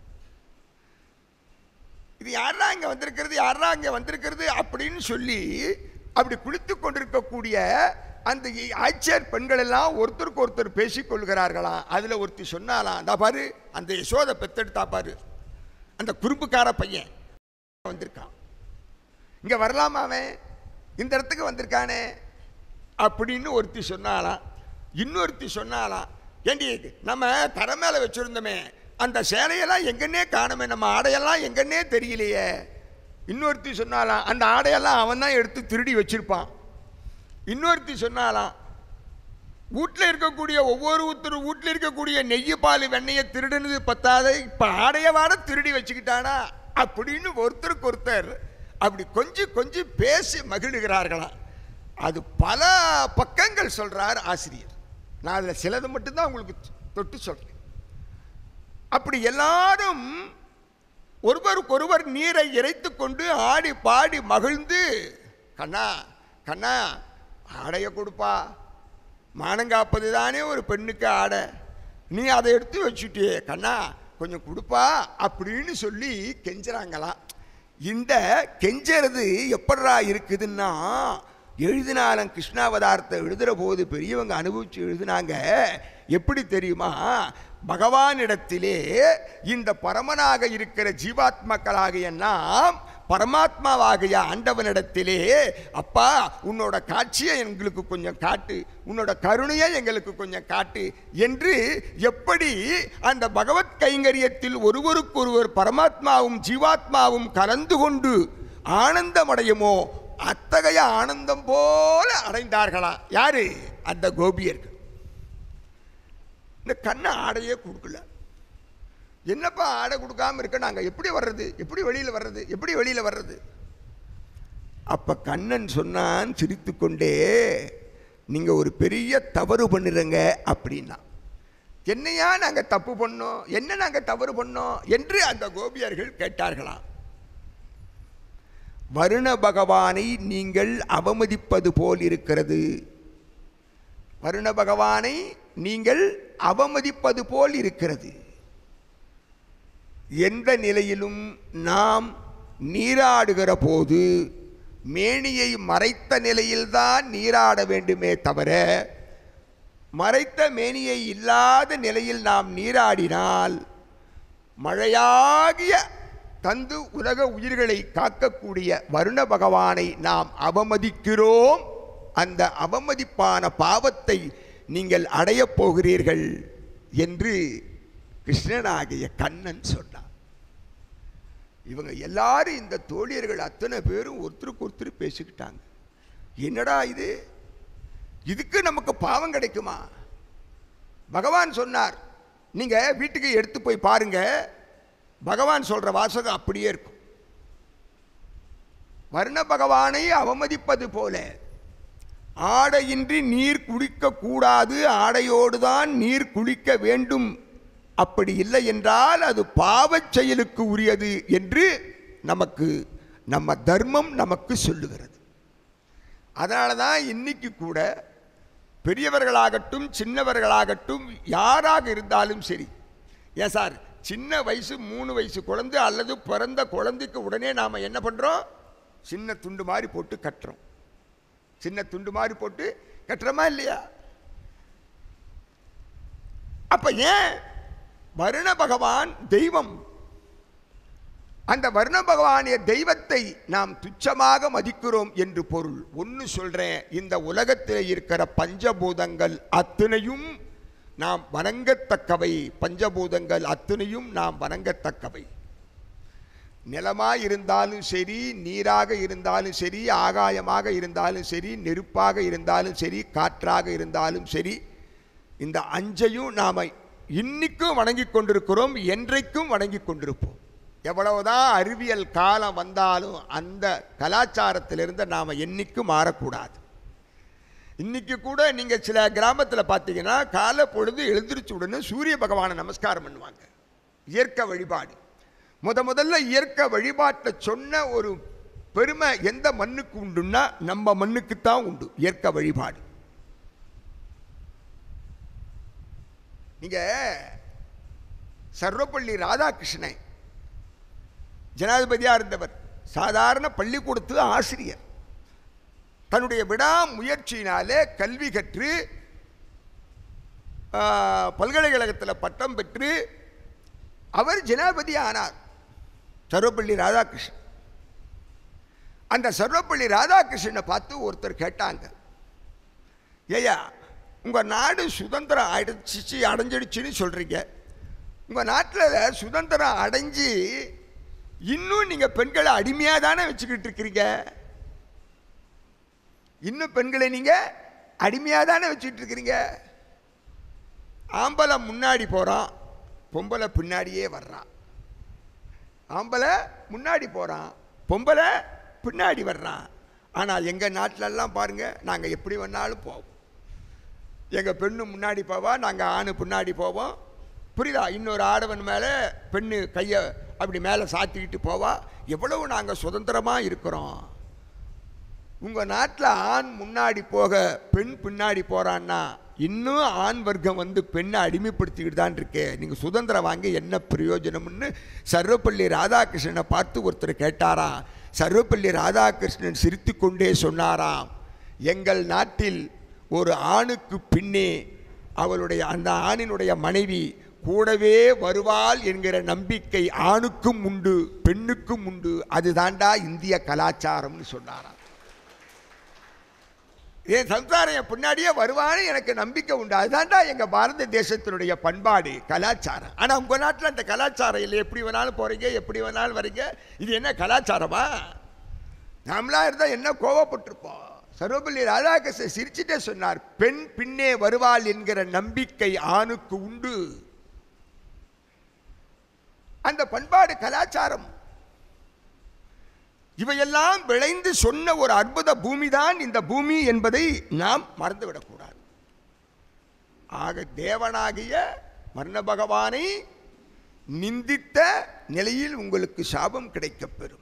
இது யாரா இங்கே வந்திருக்கிறது யாரா இங்கே வந்திருக்கிறது அப்படின்னு சொல்லி அப்படி குளித்து கொண்டிருக்கக்கூடிய அந்த ஆட்சியர் பெண்கள் எல்லாம் ஒருத்தருக்கு ஒருத்தர் பேசிக்கொள்கிறார்களாம் அதில் ஒருத்தி சொன்னாலாம் அந்த பாரு அந்த யசோதை பெத்தெடுத்தா பாரு அந்த குறும்புக்கார பையன் வந்திருக்கான் இங்கே வரலாமா அவன் இந்த இடத்துக்கு வந்திருக்கானே அப்படின்னு ஒருத்தி சொன்னாலாம் இன்னொருத்தி சொன்னாலாம் ஏண்டி நம்ம தர மேலே வச்சுருந்தோமே அந்த சேலையெல்லாம் எங்கன்னே காணுமே நம்ம ஆடையெல்லாம் எங்கன்னே தெரியலையே இன்னொருத்தி சொன்னாலாம் அந்த ஆடையெல்லாம் அவன் தான் எடுத்து திருடி வச்சிருப்பான் இன்னொருத்தி சொன்னாலாம் வீட்டில் இருக்கக்கூடிய ஒவ்வொரு ஒருத்தர் வீட்டில் இருக்கக்கூடிய நெய் பால் வெண்ணெயை திருடுனது பத்தாத இப்போ ஆடையவாட திருடி வச்சுக்கிட்டானா அப்படின்னு ஒருத்தருக்கு ஒருத்தர் அப்படி கொஞ்சம் கொஞ்சம் பேசி மகிழுகிறார்களாம் அது பல பக்கங்கள் சொல்கிறார் ஆசிரியர் நான் அதில் சிலது மட்டும்தான் உங்களுக்கு தொட்டு சொல்கிறேன் அப்படி எல்லாரும் ஒருவருக்கொருவர் நீரை இறைத்து கொண்டு ஆடி பாடி மகிழ்ந்து கண்ணா கண்ணா ஆடையை கொடுப்பா மானங்காப்பது தானே ஒரு பெண்ணுக்கு ஆடை நீ அதை எடுத்து வச்சுட்டியே கண்ணா கொஞ்சம் கொடுப்பா அப்படின்னு சொல்லி கெஞ்சுறாங்களாம் இந்த கெஞ்சறது எப்படா இருக்குதுன்னா எழுதினாலும் கிருஷ்ணாவதாரத்தை எழுதுகிற போது பெரியவங்க அனுபவித்து எழுதினாங்க எப்படி தெரியுமா பகவானிடத்திலே இந்த பரமனாக இருக்கிற ஜீவாத்மக்களாகிய நாம் பரமாத்மாவாகிய ஆண்டவனிடத்திலே அப்பா உன்னோட காட்சியை எங்களுக்கு கொஞ்சம் காட்டு உன்னோட கருணையை எங்களுக்கு கொஞ்சம் காட்டு என்று எப்படி அந்த பகவத் கைங்கரியத்தில் ஒருவருக்கொருவர் பரமாத்மாவும் ஜீவாத்மாவும் கலந்து கொண்டு ஆனந்தமடையுமோ அத்தகைய ஆனந்தம் போல அடைந்தார்களா யாரு அந்த கோபியர்கள் இந்த கண்ணை ஆடையே கொடுக்கல என்னப்பா ஆடை கொடுக்காம இருக்க நாங்கள் எப்படி வர்றது எப்படி வெளியில் வர்றது எப்படி வெளியில் வர்றது அப்போ கண்ணன் சொன்னான் சிரித்துக்கொண்டே நீங்கள் ஒரு பெரிய தவறு பண்ணுறங்க அப்படின்னா என்னையா நாங்கள் தப்பு பண்ணோம் என்ன நாங்கள் தவறு பண்ணோம் என்று அந்த கோபியர்கள் கேட்டார்களாம் வருண பகவானை நீங்கள் அவமதிப்பது போல் இருக்கிறது வருண பகவானை நீங்கள் அவமதிப்பது போல் இருக்கிறது எந்த நிலையிலும் நாம் நீராடுகிற போது மேனியை மறைத்த நிலையில்தான் நீராட வேண்டுமே தவிர மறைத்த மேனியை இல்லாத நிலையில் நாம் நீராடினால் மழையாகிய தந்து உலக உயிர்களை காக்கக்கூடிய வருண பகவானை நாம் அவமதிக்கிறோம் அந்த அவமதிப்பான பாவத்தை நீங்கள் அடையப் போகிறீர்கள் என்று கிருஷ்ணனாகிய கண்ணன் சொன்னார் இவங்க எல்லாரும் இந்த தோழியர்கள் அத்தனை பேரும் ஒருத்தருக்கு ஒருத்தர் பேசிக்கிட்டாங்க என்னடா இது இதுக்கு நமக்கு பாவம் கிடைக்குமா பகவான் சொன்னார் நீங்க வீட்டுக்கு எடுத்து போய் பாருங்க பகவான் சொல்ற வாசகம் அப்படியே இருக்கும் வர்ண பகவானை அவமதிப்பது போல ஆடையின்றி நீர் குடிக்க கூடாது ஆடையோடு தான் நீர் குளிக்க வேண்டும் அப்படி இல்லை என்றால் அது பாவச் செயலுக்கு உரியது என்று நமக்கு நம்ம தர்மம் நமக்கு சொல்லுகிறது அதனால தான் இன்னைக்கு கூட பெரியவர்களாகட்டும் சின்னவர்களாகட்டும் யாராக இருந்தாலும் சரி ஏன் சார் சின்ன வயசு மூணு வயசு குழந்தை அல்லது பிறந்த குழந்தைக்கு உடனே நாம் என்ன பண்ணுறோம் சின்ன துண்டு மாதிரி போட்டு கட்டுறோம் சின்ன துண்டு மாதிரி போட்டு கட்டுறோமா இல்லையா அப்ப ஏன் வருண பகவான் தெய்வம் அந்த வருண பகவானிய தெய்வத்தை நாம் துச்சமாக மதிக்கிறோம் என்று பொருள் ஒன்று சொல்றேன் இந்த உலகத்தில் இருக்கிற பஞ்சபூதங்கள் அத்தனையும் நாம் வணங்கத்தக்கவை பஞ்சபூதங்கள் அத்தனையும் நாம் வணங்கத்தக்கவை நிலமாய் இருந்தாலும் சரி நீராக இருந்தாலும் சரி ஆகாயமாக இருந்தாலும் சரி நெருப்பாக இருந்தாலும் சரி காற்றாக இருந்தாலும் சரி இந்த அஞ்சையும் நாம் இன்னைக்கும் வணங்கி கொண்டிருக்கிறோம் என்றைக்கும் வணங்கி கொண்டிருப்போம் எவ்வளவுதான் அறிவியல் காலம் வந்தாலும் அந்த கலாச்சாரத்திலிருந்து நாம் என்னைக்கும் மாறக்கூடாது இன்னைக்கு கூட நீங்கள் சில கிராமத்தில் பார்த்தீங்கன்னா காலை பொழுது எழுந்திரிச்ச உடனே சூரிய பகவானை நமஸ்காரம் பண்ணுவாங்க இயற்கை வழிபாடு முத முதல்ல இயற்கை வழிபாட்டை சொன்ன ஒரு பெருமை எந்த மண்ணுக்கு உண்டுன்னா நம்ம மண்ணுக்கு தான் உண்டு இயற்கை வழிபாடு நீங்க சர்வப்பள்ளி ராதாகிருஷ்ணன் ஜனாதிபதியாக இருந்தவர் சாதாரண பள்ளிக்கூடத்து ஆசிரியர் தன்னுடைய விடாமுயற்சியினாலே கல்வி கற்று ஆ, பல்கலைக்கழகத்தில் பட்டம் பெற்று அவர் ஜனாதிபதி ஆனார் சர்வப்பள்ளி ராதாகிருஷ்ணன் அந்த சர்வப்பள்ளி ராதாகிருஷ்ணனை பார்த்து ஒருத்தர் கேட்டாங்க ஏயா உங்கள் நாடு சுதந்திரம் அடைச்சிச்சு அடைஞ்சிடுச்சுன்னு சொல்கிறீங்க உங்கள் நாட்டில் சுதந்திரம் அடைஞ்சு இன்னும் நீங்கள் பெண்களை அடிமையாக தானே வச்சுக்கிட்டு இருக்கிறீங்க இன்னும் பெண்களை நீங்கள் அடிமையாக தானே வச்சுக்கிட்டு இருக்கிறீங்க ஆம்பளை முன்னாடி போகிறான் பொம்பளை பின்னாடியே வர்றான் ஆம்பளை முன்னாடி போகிறான் பொம்பளை பின்னாடி வர்றான் ஆனால் எங்கள் நாட்டிலெல்லாம் பாருங்கள் நாங்கள் எப்படி வேணாலும் போவோம் எங்கள் பெண்ணு முன்னாடி போவா நாங்கள் ஆணு பின்னாடி போவோம் புரியுதா இன்னொரு ஆடவன் மேலே பெண்ணு கையை அப்படி மேலே சாத்திக்கிட்டு போவா எவ்வளவு நாங்கள் சுதந்திரமாக இருக்கிறோம் உங்கள் நாட்டில் ஆண் முன்னாடி போக பெண் பின்னாடி போகிறான்னா இன்னும் ஆண் வர்க்கம் வந்து பெண்ணை அடிமைப்படுத்திக்கிட்டு தான் இருக்கே நீங்கள் சுதந்திரம் வாங்கி என்ன பிரயோஜனம்னு சர்வப்பள்ளி ராதாகிருஷ்ணனை பார்த்து ஒருத்தர் கேட்டாராம் சர்வப்பள்ளி ராதாகிருஷ்ணன் சிரித்துக்கொண்டே சொன்னாராம் எங்கள் நாட்டில் ஒரு ஆணுக்கு பின்னே அவளுடைய அந்த ஆணினுடைய மனைவி கூடவே வருவாள் என்கிற நம்பிக்கை ஆணுக்கும் உண்டு பெண்ணுக்கும் உண்டு அதுதாண்டா இந்திய கலாச்சாரம்னு சொன்னாராம் என் சம்சாரம் என் பின்னாடியே வருவான்னு எனக்கு நம்பிக்கை உண்டு அதுதான்டா எங்கள் பாரத தேசத்தினுடைய பண்பாடு கலாச்சாரம் ஆனால் உங்கள் நாட்டில் அந்த கலாச்சாரம் இல்லை எப்படி வேணாலும் போகிறீங்க எப்படி வேணாலும் வரீங்க இது என்ன கலாச்சாரமா நாமளா இருந்தால் என்ன கோவப்பட்டிருப்போம் சர்வபள்ளி ராதாகிருஷ்ணன் சிரிச்சுட்டே சொன்னார் பெண் பின்னே வருவாள் என்கிற நம்பிக்கை ஆணுக்கு உண்டு அந்த பண்பாடு கலாச்சாரம் இவையெல்லாம் விளைந்து சொன்ன ஒரு அற்புத பூமிதான் இந்த பூமி என்பதை நாம் மறந்துவிடக்கூடாது ஆக தேவனாகிய மர்ண பகவானை நிந்தித்த நிலையில் உங்களுக்கு சாபம் கிடைக்கப் பெறும்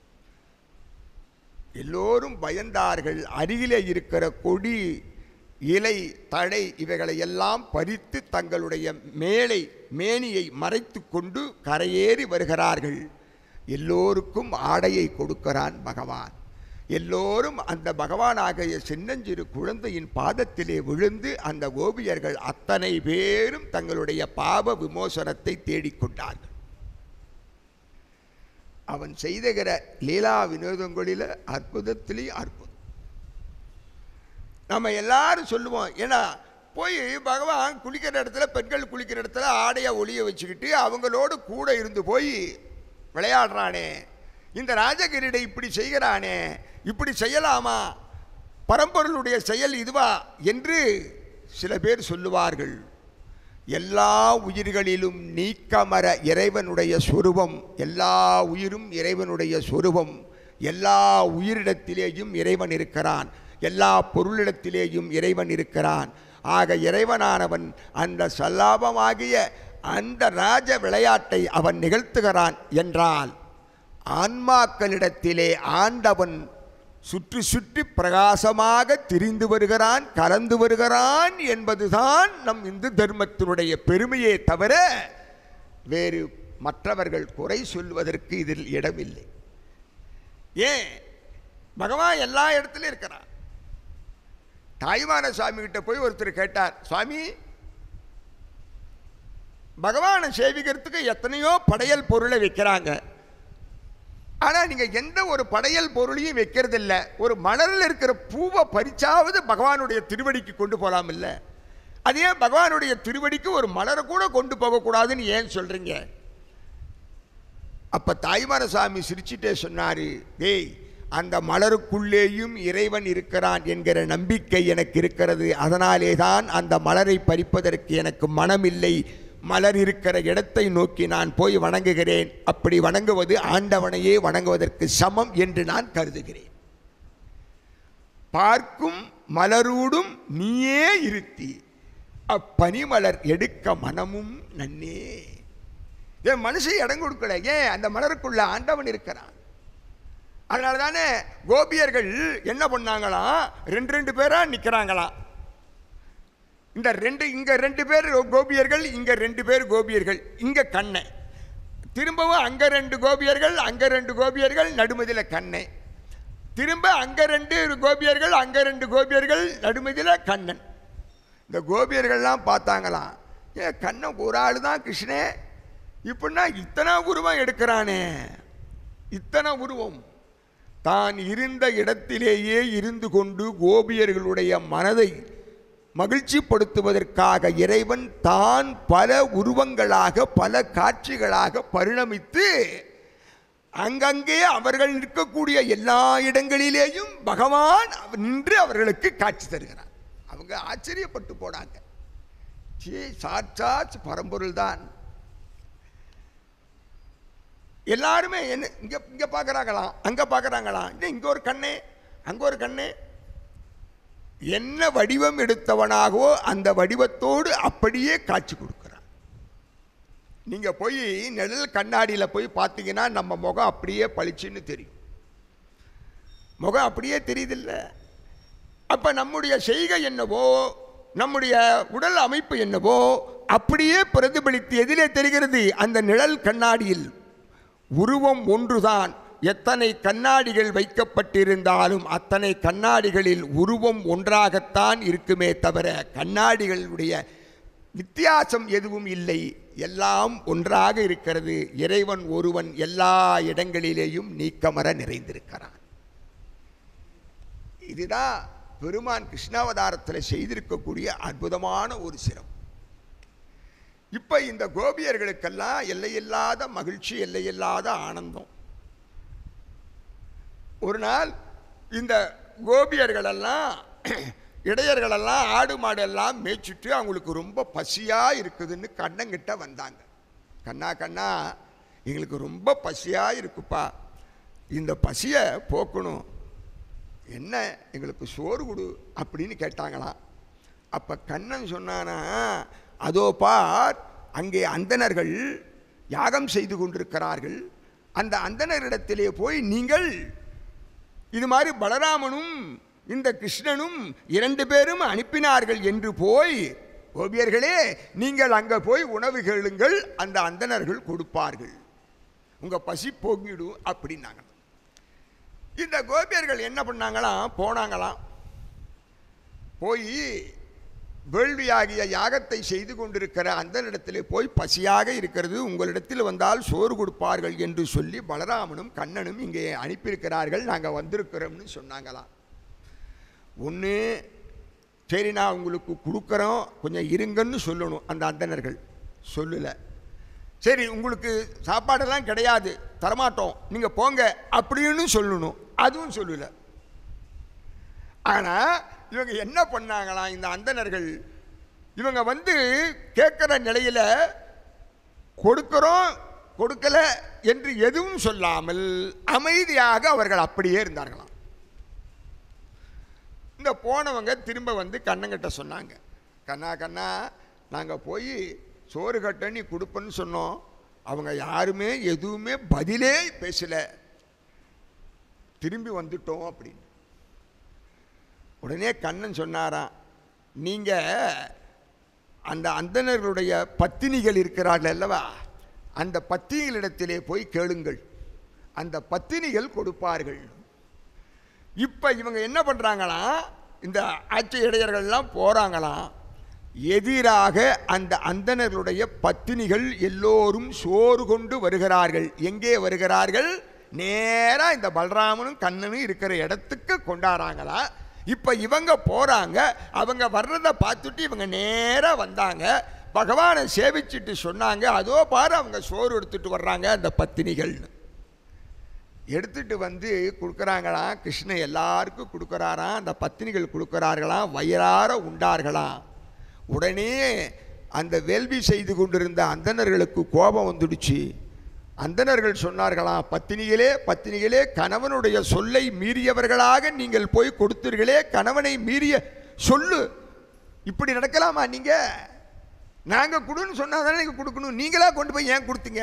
எல்லோரும் பயந்தார்கள் அருகிலே இருக்கிற கொடி இலை தழை இவைகளை எல்லாம் பறித்து தங்களுடைய மேலை மேனியை மறைத்து கொண்டு கரையேறி வருகிறார்கள் எல்லோருக்கும் ஆடையை கொடுக்கிறான் பகவான் எல்லோரும் அந்த பகவானாகிய சின்னஞ்சிறு குழந்தையின் பாதத்திலே விழுந்து அந்த கோபியர்கள் அத்தனை பேரும் தங்களுடைய பாவ விமோசனத்தை தேடிக்கொண்டார்கள் அவன் செய்துகிற லீலா வினோதங்களில் அற்புதத்திலே அற்புதம் நம்ம எல்லாரும் சொல்லுவோம் ஏன்னா போய் பகவான் குளிக்கிற இடத்துல பெண்கள் குளிக்கிற இடத்துல ஆடையை ஒளிய வச்சுக்கிட்டு அவங்களோடு கூட இருந்து போய் விளையாடுறானே இந்த ராஜகிரீடை இப்படி செய்கிறானே இப்படி செய்யலாமா பரம்பொருளுடைய செயல் இதுவா என்று சில பேர் சொல்லுவார்கள் எல்லா உயிர்களிலும் நீக்கமர இறைவனுடைய சொரூபம் எல்லா உயிரும் இறைவனுடைய சொரூபம் எல்லா உயிரிடத்திலேயும் இறைவன் இருக்கிறான் எல்லா பொருளிடத்திலேயும் இறைவன் இருக்கிறான் ஆக இறைவனானவன் அந்த சல்லாபமாகிய அந்த ராஜ விளையாட்டை அவன் நிகழ்த்துகிறான் என்றால் ஆன்மாக்களிடத்திலே ஆண்டவன் சுற்றி சுற்றி பிரகாசமாக திரிந்து வருகிறான் கலந்து வருகிறான் என்பதுதான் நம் இந்து தர்மத்தினுடைய பெருமையே தவிர வேறு மற்றவர்கள் குறை சொல்வதற்கு இதில் இடமில்லை ஏன் பகவான் எல்லா இடத்துலையும் இருக்கிறான் தாய்மான சுவாமி கிட்ட போய் ஒருத்தர் கேட்டார் சுவாமி பகவானை சேவிக்கிறதுக்கு எத்தனையோ படையல் பொருளை வைக்கிறாங்க ஆனால் நீங்கள் எந்த ஒரு படையல் பொருளையும் வைக்கிறதில்ல ஒரு மலரில் இருக்கிற பூவை பறிச்சாவது பகவானுடைய திருவடிக்கு கொண்டு போகலாம் இல்லை அதே பகவானுடைய திருவடிக்கு ஒரு மலரை கூட கொண்டு போகக்கூடாதுன்னு ஏன் சொல்கிறீங்க அப்போ தாய்மார சாமி சிரிச்சிட்டே சொன்னார் டேய் அந்த மலருக்குள்ளேயும் இறைவன் இருக்கிறான் என்கிற நம்பிக்கை எனக்கு இருக்கிறது அதனாலே தான் அந்த மலரை பறிப்பதற்கு எனக்கு மனமில்லை மலர் இருக்கிற இடத்தை நோக்கி நான் போய் வணங்குகிறேன் அப்படி வணங்குவது ஆண்டவனையே வணங்குவதற்கு சமம் என்று நான் கருதுகிறேன் பார்க்கும் மலரூடும் நீயே இருத்தி அப்பனிமலர் எடுக்க மனமும் நன்னே ஏன் மனுஷன் இடம் கொடுக்கல ஏன் அந்த மலருக்குள்ள ஆண்டவன் இருக்கிறான் அதனால தானே கோபியர்கள் என்ன பண்ணாங்களாம் ரெண்டு ரெண்டு பேரா நிற்கிறாங்களாம் இந்த ரெண்டு இங்க ரெண்டு பேர் கோபியர்கள் இங்க ரெண்டு பேர் கோபியர்கள் இங்க கண்ணை திரும்பவும் அங்க ரெண்டு கோபியர்கள் அங்க ரெண்டு கோபியர்கள் நடுமதில கண்ணை திரும்ப அங்க ரெண்டு கோபியர்கள் அங்க ரெண்டு கோபியர்கள் நடுமதில கண்ணன் இந்த கோபியர்கள்லாம் பார்த்தாங்களாம் ஏ கண்ணன் ஒரு ஆள் தான் கிருஷ்ணே இப்படின்னா இத்தனை உருவம் எடுக்கிறானே இத்தனை உருவம் தான் இருந்த இடத்திலேயே இருந்து கொண்டு கோபியர்களுடைய மனதை மகிழ்ச்சிப்படுத்துவதற்காக இறைவன் தான் பல உருவங்களாக பல காட்சிகளாக பரிணமித்து அங்கங்கே அவர்கள் நிற்கக்கூடிய எல்லா இடங்களிலேயும் பகவான் நின்று அவர்களுக்கு காட்சி தருகிறார் அவங்க ஆச்சரியப்பட்டு போனாங்க சீ சாட்சாத் பரம்பொருள் தான் எல்லாருமே என்ன இங்க இங்க பார்க்குறாங்களாம் அங்க பார்க்குறாங்களாம் இல்லை இங்க ஒரு கண்ணே அங்க ஒரு கண்ணே என்ன வடிவம் எடுத்தவனாகவோ அந்த வடிவத்தோடு அப்படியே காட்சி கொடுக்குறான் நீங்க போய் நிழல் கண்ணாடியில போய் பார்த்தீங்கன்னா நம்ம முகம் அப்படியே பளிச்சுன்னு தெரியும் முகம் அப்படியே தெரியுதில்ல அப்ப நம்முடைய செய்கை என்னவோ நம்முடைய உடல் அமைப்பு என்னவோ அப்படியே பிரதிபலித்து எதிலே தெரிகிறது அந்த நிழல் கண்ணாடியில் உருவம் ஒன்றுதான் எத்தனை கண்ணாடிகள் வைக்கப்பட்டிருந்தாலும் அத்தனை கண்ணாடிகளில் உருவம் ஒன்றாகத்தான் இருக்குமே தவிர கண்ணாடிகளுடைய வித்தியாசம் எதுவும் இல்லை எல்லாம் ஒன்றாக இருக்கிறது இறைவன் ஒருவன் எல்லா இடங்களிலேயும் நீக்கமர நிறைந்திருக்கிறான் இதுதான் பெருமான் கிருஷ்ணாவதாரத்தில் செய்திருக்கக்கூடிய அற்புதமான ஒரு சிரம் இப்போ இந்த கோபியர்களுக்கெல்லாம் எல்லையில்லாத மகிழ்ச்சி எல்லையில்லாத ஆனந்தம் ஒரு நாள் இந்த கோபியர்களெல்லாம் இடையர்களெல்லாம் ஆடு மாடெல்லாம் மேய்ச்சிட்டு அவங்களுக்கு ரொம்ப பசியாக இருக்குதுன்னு கண்ணங்கிட்ட வந்தாங்க கண்ணா கண்ணா எங்களுக்கு ரொம்ப பசியாக இருக்குப்பா இந்த பசியை போக்கணும் என்ன எங்களுக்கு சோறு கொடு அப்படின்னு கேட்டாங்களாம் அப்போ கண்ணன் சொன்னானா அதோ பார் அங்கே அந்தணர்கள் யாகம் செய்து கொண்டிருக்கிறார்கள் அந்த அந்தணரிடத்திலே போய் நீங்கள் இது மாதிரி பலராமனும் இந்த கிருஷ்ணனும் இரண்டு பேரும் அனுப்பினார்கள் என்று போய் கோபியர்களே நீங்கள் அங்கே போய் உணவு கேளுங்கள் அந்த அந்தணர்கள் கொடுப்பார்கள் உங்கள் பசி போக்கிடும் அப்படின்னாங்க இந்த கோபியர்கள் என்ன பண்ணாங்களாம் போனாங்களாம் போய் வேள்வியாகிய யாகத்தை செய்து கொண்டிருக்கிற அந்த இடத்திலே போய் பசியாக இருக்கிறது உங்களிடத்தில் வந்தால் சோறு கொடுப்பார்கள் என்று சொல்லி பலராமனும் கண்ணனும் இங்கே அனுப்பியிருக்கிறார்கள் நாங்கள் வந்திருக்கிறோம்னு சொன்னாங்களாம் ஒன்று சரி நான் உங்களுக்கு கொடுக்குறோம் கொஞ்சம் இருங்கன்னு சொல்லணும் அந்த அந்தணர்கள் சொல்லலை சரி உங்களுக்கு சாப்பாடெல்லாம் கிடையாது தரமாட்டோம் நீங்கள் போங்க அப்படின்னு சொல்லணும் அதுவும் சொல்லலை ஆனால் இவங்க என்ன பண்ணாங்களாம் இந்த அந்தணர்கள் இவங்க வந்து கேட்குற நிலையில் கொடுக்குறோம் கொடுக்கல என்று எதுவும் சொல்லாமல் அமைதியாக அவர்கள் அப்படியே இருந்தார்களாம் இந்த போனவங்க திரும்ப வந்து கண்ணங்கிட்ட சொன்னாங்க கண்ணா கண்ணா நாங்கள் போய் சோறு கட்ட நீ கொடுப்பேன்னு சொன்னோம் அவங்க யாருமே எதுவுமே பதிலே பேசலை திரும்பி வந்துட்டோம் அப்படின்னு உடனே கண்ணன் சொன்னாராம் நீங்கள் அந்த அந்தணர்களுடைய பத்தினிகள் இருக்கிறார்கள் அல்லவா அந்த பத்தினிகளிடத்திலே போய் கேளுங்கள் அந்த பத்தினிகள் கொடுப்பார்கள் இப்போ இவங்க என்ன பண்ணுறாங்களாம் இந்த ஆட்சி இடையர்கள்லாம் போகிறாங்களாம் எதிராக அந்த அந்தணர்களுடைய பத்தினிகள் எல்லோரும் சோறு கொண்டு வருகிறார்கள் எங்கே வருகிறார்கள் நேராக இந்த பலராமனும் கண்ணனும் இருக்கிற இடத்துக்கு கொண்டாடுறாங்களா இப்போ இவங்க போகிறாங்க அவங்க வர்றதை பார்த்துட்டு இவங்க நேராக வந்தாங்க பகவானை சேவிச்சுட்டு சொன்னாங்க அதோ பாரு அவங்க சோறு எடுத்துட்டு வர்றாங்க அந்த பத்தினிகள்னு எடுத்துட்டு வந்து கொடுக்குறாங்களாம் கிருஷ்ணன் எல்லாருக்கும் கொடுக்குறாராம் அந்த பத்தினிகள் கொடுக்குறார்களாம் வயிறார உண்டார்களாம் உடனே அந்த வேள்வி செய்து கொண்டிருந்த அந்தணர்களுக்கு கோபம் வந்துடுச்சு அந்தணர்கள் சொன்னார்களாம் பத்தினிகளே பத்தினிகளே கணவனுடைய சொல்லை மீறியவர்களாக நீங்கள் போய் கொடுத்தீர்களே கணவனை மீறிய சொல்லு இப்படி நடக்கலாமா நீங்க நாங்கள் கொடுன்னு சொன்னா தானே நீங்கள் கொடுக்கணும் நீங்களா கொண்டு போய் ஏன் கொடுத்தீங்க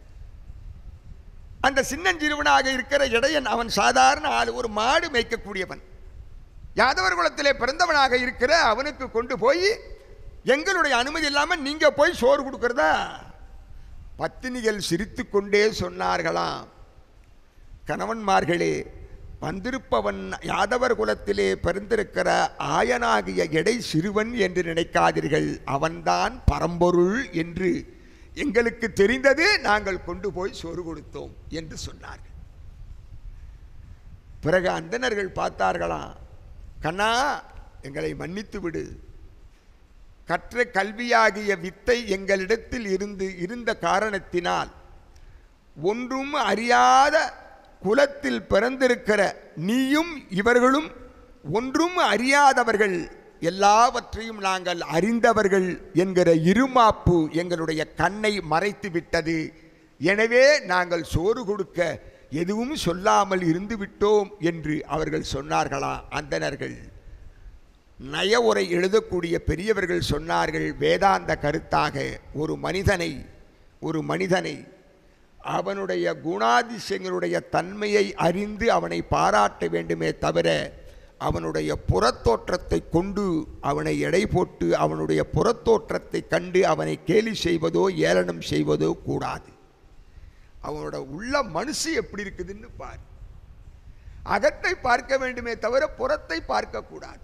அந்த சின்னஞ்சிறுவனாக இருக்கிற இடையன் அவன் சாதாரண ஆள் ஒரு மாடு மேய்க்கக்கூடியவன் யாதவர் குலத்திலே பிறந்தவனாக இருக்கிற அவனுக்கு கொண்டு போய் எங்களுடைய அனுமதி இல்லாமல் நீங்கள் போய் சோறு கொடுக்கறதா பத்தினிகள் சிரித்து கொண்டே சொன்னார்களாம் கணவன்மார்களே வந்திருப்பவன் யாதவர் குலத்திலே பிறந்திருக்கிற ஆயனாகிய எடை சிறுவன் என்று நினைக்காதீர்கள் அவன்தான் பரம்பொருள் என்று எங்களுக்கு தெரிந்தது நாங்கள் கொண்டு போய் சோறு கொடுத்தோம் என்று சொன்னார்கள் பிறகு அந்தணர்கள் பார்த்தார்களாம் கண்ணா எங்களை மன்னித்து விடு கற்ற கல்வியாகிய வித்தை எங்களிடத்தில் இருந்து இருந்த காரணத்தினால் ஒன்றும் அறியாத குலத்தில் பிறந்திருக்கிற நீயும் இவர்களும் ஒன்றும் அறியாதவர்கள் எல்லாவற்றையும் நாங்கள் அறிந்தவர்கள் என்கிற இருமாப்பு எங்களுடைய கண்ணை மறைத்து விட்டது எனவே நாங்கள் சோறு கொடுக்க எதுவும் சொல்லாமல் இருந்து விட்டோம் என்று அவர்கள் சொன்னார்களா அந்தணர்கள் நய உரை எழுதக்கூடிய பெரியவர்கள் சொன்னார்கள் வேதாந்த கருத்தாக ஒரு மனிதனை ஒரு மனிதனை அவனுடைய குணாதிசயங்களுடைய தன்மையை அறிந்து அவனை பாராட்ட வேண்டுமே தவிர அவனுடைய புறத்தோற்றத்தை கொண்டு அவனை எடை போட்டு அவனுடைய புறத்தோற்றத்தை கண்டு அவனை கேலி செய்வதோ ஏளனம் செய்வதோ கூடாது அவனோட உள்ள மனசு எப்படி இருக்குதுன்னு பார் அகத்தை பார்க்க வேண்டுமே தவிர புறத்தை பார்க்கக்கூடாது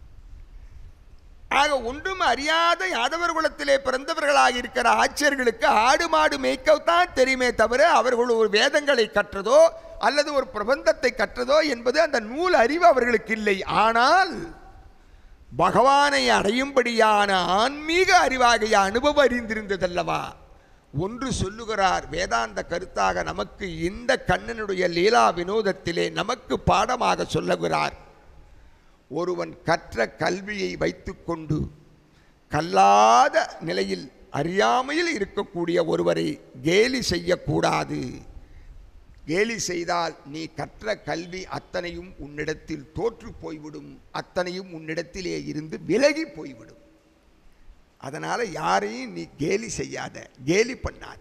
ஆக ஒன்றும் அறியாத யாதவர் குலத்திலே பிறந்தவர்களாக இருக்கிற ஆட்சியர்களுக்கு ஆடு மாடு மேய்க்கத்தான் தெரியுமே தவிர அவர்கள் ஒரு வேதங்களை கற்றதோ அல்லது ஒரு பிரபந்தத்தை கற்றதோ என்பது அந்த நூல் அறிவு அவர்களுக்கு இல்லை ஆனால் பகவானை அடையும்படியான ஆன்மீக அறிவாகிய அனுபவம் அறிந்திருந்ததல்லவா ஒன்று சொல்லுகிறார் வேதாந்த கருத்தாக நமக்கு இந்த கண்ணனுடைய லீலா வினோதத்திலே நமக்கு பாடமாக சொல்லுகிறார் ஒருவன் கற்ற கல்வியை வைத்துக்கொண்டு கல்லாத நிலையில் அறியாமையில் இருக்கக்கூடிய ஒருவரை கேலி செய்யக்கூடாது கேலி செய்தால் நீ கற்ற கல்வி அத்தனையும் உன்னிடத்தில் தோற்று போய்விடும் அத்தனையும் உன்னிடத்திலே இருந்து விலகி போய்விடும் அதனால் யாரையும் நீ கேலி செய்யாத கேலி பண்ணாத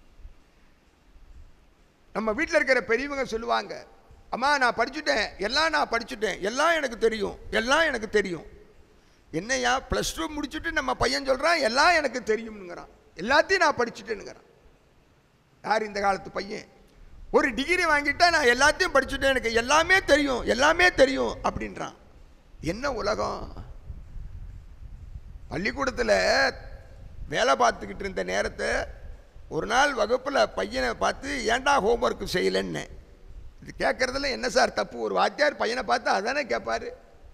நம்ம வீட்டில் இருக்கிற பெரியவங்க சொல்லுவாங்க அம்மா நான் படிச்சுட்டேன் எல்லாம் நான் படிச்சுட்டேன் எல்லாம் எனக்கு தெரியும் எல்லாம் எனக்கு தெரியும் என்னையா ப்ளஸ் டூ முடிச்சுட்டு நம்ம பையன் சொல்கிறான் எல்லாம் எனக்கு தெரியும்னுங்கிறான் எல்லாத்தையும் நான் படிச்சுட்டேனுங்கிறான் யார் இந்த காலத்து பையன் ஒரு டிகிரி வாங்கிட்டா நான் எல்லாத்தையும் படிச்சுட்டேன் எனக்கு எல்லாமே தெரியும் எல்லாமே தெரியும் அப்படின்றான் என்ன உலகம் பள்ளிக்கூடத்தில் வேலை பார்த்துக்கிட்டு இருந்த நேரத்தை ஒரு நாள் வகுப்பில் பையனை பார்த்து ஏன்டா ஹோம்ஒர்க் செய்யலைன்னு இது கேட்குறதுல என்ன சார் தப்பு ஒரு வாத்தியார் பையனை பார்த்து அதானே கேட்பாரு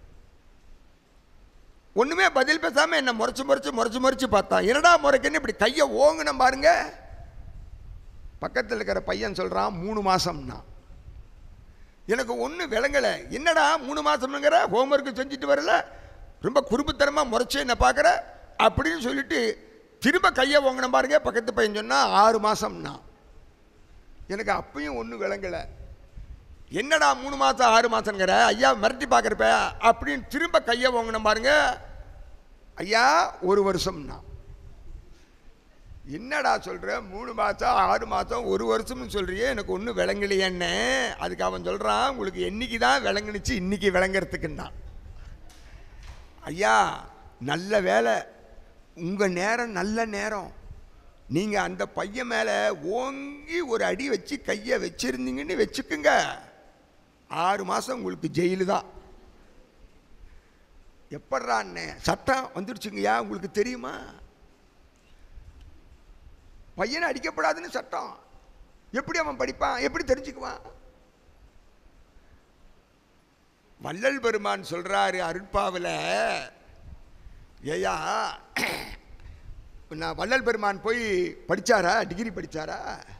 ஒன்றுமே பதில் பேசாமல் என்ன முறைச்சு முறைச்சு முறைச்சு முறைச்சு பார்த்தான் என்னடா முறைக்குன்னு இப்படி கையை ஓங்குன பாருங்க பக்கத்தில் இருக்கிற பையன் சொல்கிறான் மூணு மாதம்னா எனக்கு ஒன்றும் விளங்கலை என்னடா மூணு மாதம்னுங்கிற ஹோம்ஒர்க்கு செஞ்சுட்டு வரல ரொம்ப குறும்புத்தனமாக முறைச்சு என்ன பார்க்குற அப்படின்னு சொல்லிட்டு திரும்ப கையை ஓங்கின பாருங்க பக்கத்து பையன் சொன்னால் ஆறு மாதம்னா எனக்கு அப்பயும் ஒன்றும் விளங்கலை என்னடா மூணு மாதம் ஆறு மாதங்கிற ஐயா மிரட்டி பார்க்குறப்ப அப்படின்னு திரும்ப கையை ஓங்கின பாருங்க ஐயா ஒரு வருஷம்னா என்னடா சொல்கிற மூணு மாதம் ஆறு மாதம் ஒரு வருஷம்னு சொல்கிறியே எனக்கு ஒன்றும் விளங்கலையேன்னு அதுக்கு அவன் சொல்கிறான் உங்களுக்கு என்னைக்கு தான் விளங்குனுச்சு இன்னைக்கு விளங்குறதுக்குன்னா ஐயா நல்ல வேலை உங்கள் நேரம் நல்ல நேரம் நீங்கள் அந்த பையன் மேலே ஓங்கி ஒரு அடி வச்சு கையை வச்சிருந்தீங்கன்னு வச்சுக்குங்க ஆறு மாதம் உங்களுக்கு ஜெயிலு தான் எப்பட்றான்னு சட்டம் வந்துடுச்சுங்கய்யா உங்களுக்கு தெரியுமா பையனை அடிக்கப்படாதுன்னு சட்டம் எப்படி அவன் படிப்பான் எப்படி தெரிஞ்சுக்குவான் வள்ளல் பெருமான் சொல்றாரு அருட்பாவில் ஏயா நான் வள்ளல் பெருமான் போய் படிச்சாரா டிகிரி படிச்சாரா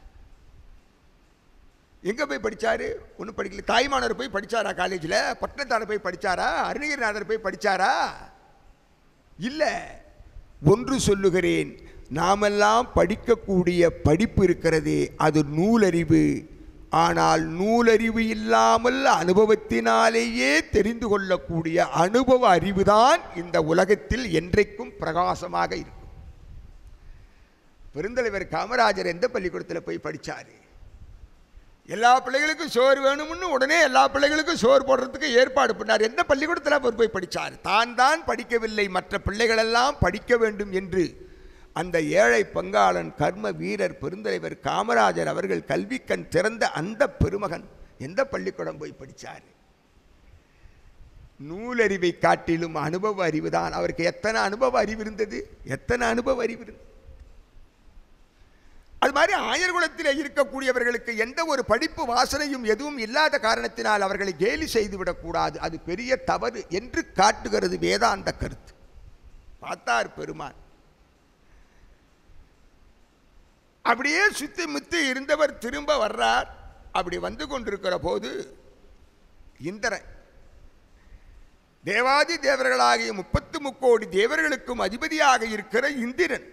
எங்க போய் படிச்சாரு ஒன்றும் படிக்கல தாய்மானவர் போய் படிச்சாரா காலேஜில் பட்டணத்தார் போய் படிச்சாரா அருணகிரிநாதர் போய் படிச்சாரா இல்லை ஒன்று சொல்லுகிறேன் நாமெல்லாம் படிக்கக்கூடிய படிப்பு இருக்கிறதே அது நூலறிவு ஆனால் நூலறிவு இல்லாமல் அனுபவத்தினாலேயே தெரிந்து கொள்ளக்கூடிய அனுபவ அறிவுதான் இந்த உலகத்தில் என்றைக்கும் பிரகாசமாக இருக்கும் பெருந்தலைவர் காமராஜர் எந்த பள்ளிக்கூடத்தில் போய் படித்தார் எல்லா பிள்ளைகளுக்கும் சோறு வேணும்னு உடனே எல்லா பிள்ளைகளுக்கும் சோறு போடுறதுக்கு ஏற்பாடு பண்ணார் எந்த பள்ளிக்கூடத்தில் அவர் போய் படித்தார் தான் தான் படிக்கவில்லை மற்ற பிள்ளைகளெல்லாம் படிக்க வேண்டும் என்று அந்த ஏழை பங்காளன் கர்ம வீரர் பெருந்தலைவர் காமராஜர் அவர்கள் கல்விக்கண் திறந்த அந்த பெருமகன் எந்த பள்ளிக்கூடம் போய் படித்தார் நூலறிவை காட்டிலும் அனுபவ அறிவு தான் அவருக்கு எத்தனை அனுபவ அறிவு இருந்தது எத்தனை அனுபவ அறிவு இருந்தது அது மாதிரி ஆயர்குலத்தில் இருக்கக்கூடியவர்களுக்கு எந்த ஒரு படிப்பு வாசனையும் எதுவும் இல்லாத காரணத்தினால் அவர்களை கேலி செய்துவிடக்கூடாது அது பெரிய தவறு என்று காட்டுகிறது வேதாந்த கருத்து பார்த்தார் பெருமான் அப்படியே சுத்தி முத்தி இருந்தவர் திரும்ப வர்றார் அப்படி வந்து கொண்டிருக்கிற போது இந்திரன் தேவாதி தேவர்களாகிய முப்பத்து முக்கோடி தேவர்களுக்கும் அதிபதியாக இருக்கிற இந்திரன்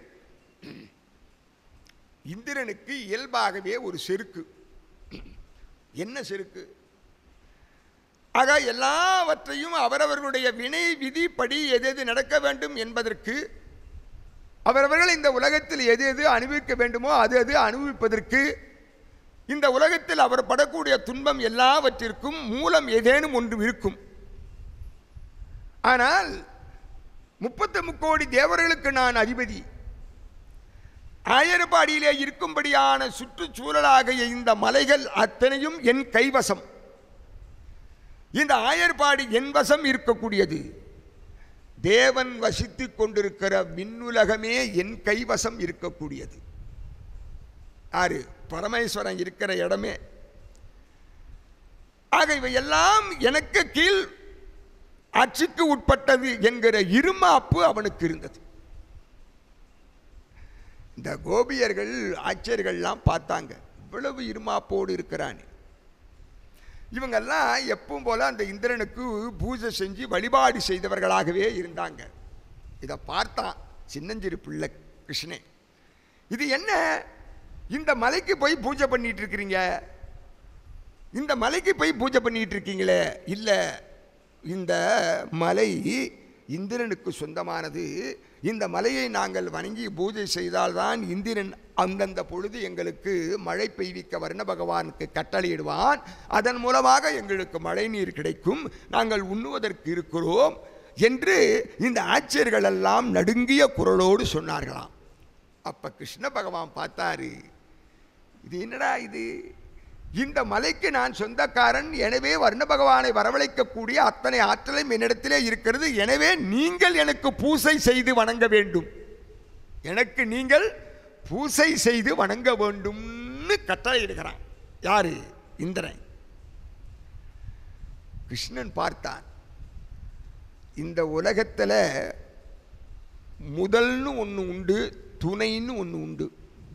இந்திரனுக்கு இயல்பாகவே ஒரு செருக்கு என்ன செருக்கு ஆக எல்லாவற்றையும் அவரவர்களுடைய வினை விதிப்படி எது எது நடக்க வேண்டும் என்பதற்கு அவரவர்கள் இந்த உலகத்தில் எது எது அனுபவிக்க வேண்டுமோ அது அது அனுபவிப்பதற்கு இந்த உலகத்தில் அவர் படக்கூடிய துன்பம் எல்லாவற்றிற்கும் மூலம் ஏதேனும் ஒன்று இருக்கும் ஆனால் முப்பத்து முக்கோடி தேவர்களுக்கு நான் அதிபதி ஆயர்பாடியிலே இருக்கும்படியான சுற்றுச்சூழலாகிய இந்த மலைகள் அத்தனையும் என் கைவசம் இந்த ஆயர்பாடி என் வசம் இருக்கக்கூடியது தேவன் வசித்து கொண்டிருக்கிற விண்ணுலகமே என் கைவசம் இருக்கக்கூடியது ஆறு பரமேஸ்வரன் இருக்கிற இடமே ஆக இவை எல்லாம் எனக்கு கீழ் ஆட்சிக்கு உட்பட்டது என்கிற இருமாப்பு அவனுக்கு இருந்தது இந்த கோபியர்கள் ஆச்சரியர்கள்லாம் பார்த்தாங்க இவ்வளவு இருமாப்போடு இருக்கிறானே இவங்கெல்லாம் எப்பவும் போல அந்த இந்திரனுக்கு பூஜை செஞ்சு வழிபாடு செய்தவர்களாகவே இருந்தாங்க இதை பார்த்தான் சின்னஞ்சிறு பிள்ளை கிருஷ்ணே இது என்ன இந்த மலைக்கு போய் பூஜை பண்ணிட்டு இருக்கிறீங்க இந்த மலைக்கு போய் பூஜை பண்ணிட்டு இருக்கீங்களே இல்லை இந்த மலை இந்திரனுக்கு சொந்தமானது இந்த மலையை நாங்கள் வணங்கி பூஜை செய்தால்தான் இந்திரன் அந்தந்த பொழுது எங்களுக்கு மழை பெய்விக்க வர்ண பகவானுக்கு கட்டளையிடுவான் அதன் மூலமாக எங்களுக்கு மழை நீர் கிடைக்கும் நாங்கள் உண்ணுவதற்கு இருக்கிறோம் என்று இந்த ஆட்சியர்கள் எல்லாம் நடுங்கிய குரலோடு சொன்னார்களாம் அப்ப கிருஷ்ண பகவான் பார்த்தாரு இது என்னடா இது இந்த மலைக்கு நான் சொந்தக்காரன் எனவே வர்ண பகவானை வரவழைக்கக்கூடிய அத்தனை ஆற்றலும் என்னிடத்திலே இருக்கிறது எனவே நீங்கள் எனக்கு பூசை செய்து வணங்க வேண்டும் எனக்கு நீங்கள் பூசை செய்து வணங்க வேண்டும்னு கட்டளையிடுகிறான் யாரு இந்திரன் கிருஷ்ணன் பார்த்தான் இந்த உலகத்தில் முதல்னு ஒன்று உண்டு துணைன்னு ஒன்று உண்டு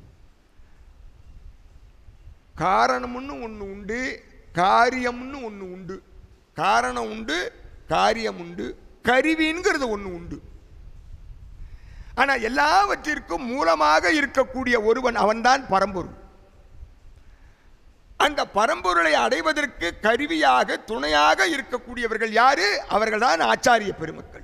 காரணம்னு ஒன்று உண்டு காரியம்னு ஒன்று உண்டு காரணம் உண்டு காரியம் உண்டு கருவிங்கிறது ஒன்று உண்டு ஆனால் எல்லாவற்றிற்கும் மூலமாக இருக்கக்கூடிய ஒருவன் அவன்தான் பரம்பொருள் அந்த பரம்பொருளை அடைவதற்கு கருவியாக துணையாக இருக்கக்கூடியவர்கள் யாரு அவர்கள்தான் ஆச்சாரிய பெருமக்கள்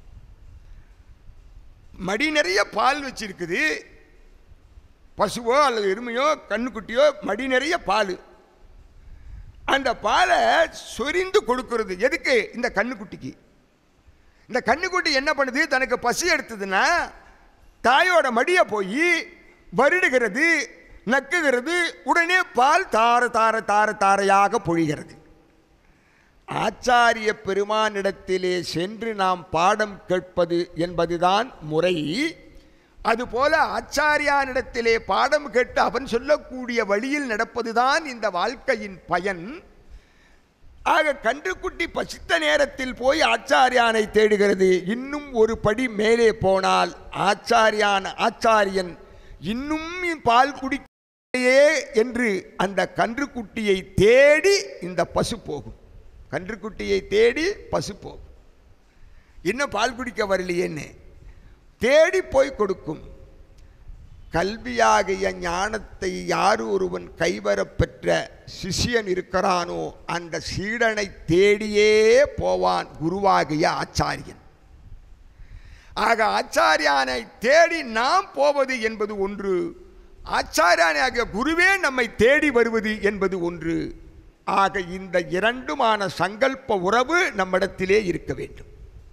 மடி நிறைய பால் வச்சிருக்குது பசுவோ அல்லது எருமையோ கண்ணுக்குட்டியோ மடி நிறைய பால் அந்த பாலை சொரிந்து கொடுக்கிறது எதுக்கு இந்த கண்ணுக்குட்டிக்கு இந்த கண்ணுக்குட்டி என்ன பண்ணுது தனக்கு பசி எடுத்ததுன்னா தாயோட மடியை போய் வருடுகிறது நக்குகிறது உடனே பால் தார தார தார தாரையாக பொழிகிறது ஆச்சாரிய பெருமானிடத்திலே சென்று நாம் பாடம் கேட்பது என்பதுதான் முறை அதுபோல ஆச்சாரியானிடத்திலே பாடம் கேட்டு அவன் சொல்லக்கூடிய வழியில் நடப்பதுதான் இந்த வாழ்க்கையின் பயன் ஆக கன்றுக்குட்டி பசித்த நேரத்தில் போய் ஆச்சாரியானை தேடுகிறது இன்னும் ஒரு படி மேலே போனால் ஆச்சாரியான ஆச்சாரியன் இன்னும் பால் குடிக்கையே என்று அந்த கன்றுக்குட்டியை தேடி இந்த பசு போகும் கன்றுக்குட்டியை தேடி பசு போகும் இன்னும் பால் குடிக்க வரலையேன்னு தேடி போய் கொடுக்கும் கல்வியாகிய ஞானத்தை யார் ஒருவன் கைவரப் பெற்ற சிஷ்யன் இருக்கிறானோ அந்த சீடனை தேடியே போவான் குருவாகிய ஆச்சாரியன் ஆக ஆச்சாரியானை தேடி நாம் போவது என்பது ஒன்று ஆச்சாரியானாகிய குருவே நம்மை தேடி வருவது என்பது ஒன்று ஆக இந்த இரண்டுமான சங்கல்ப உறவு நம்மிடத்திலே இருக்க வேண்டும்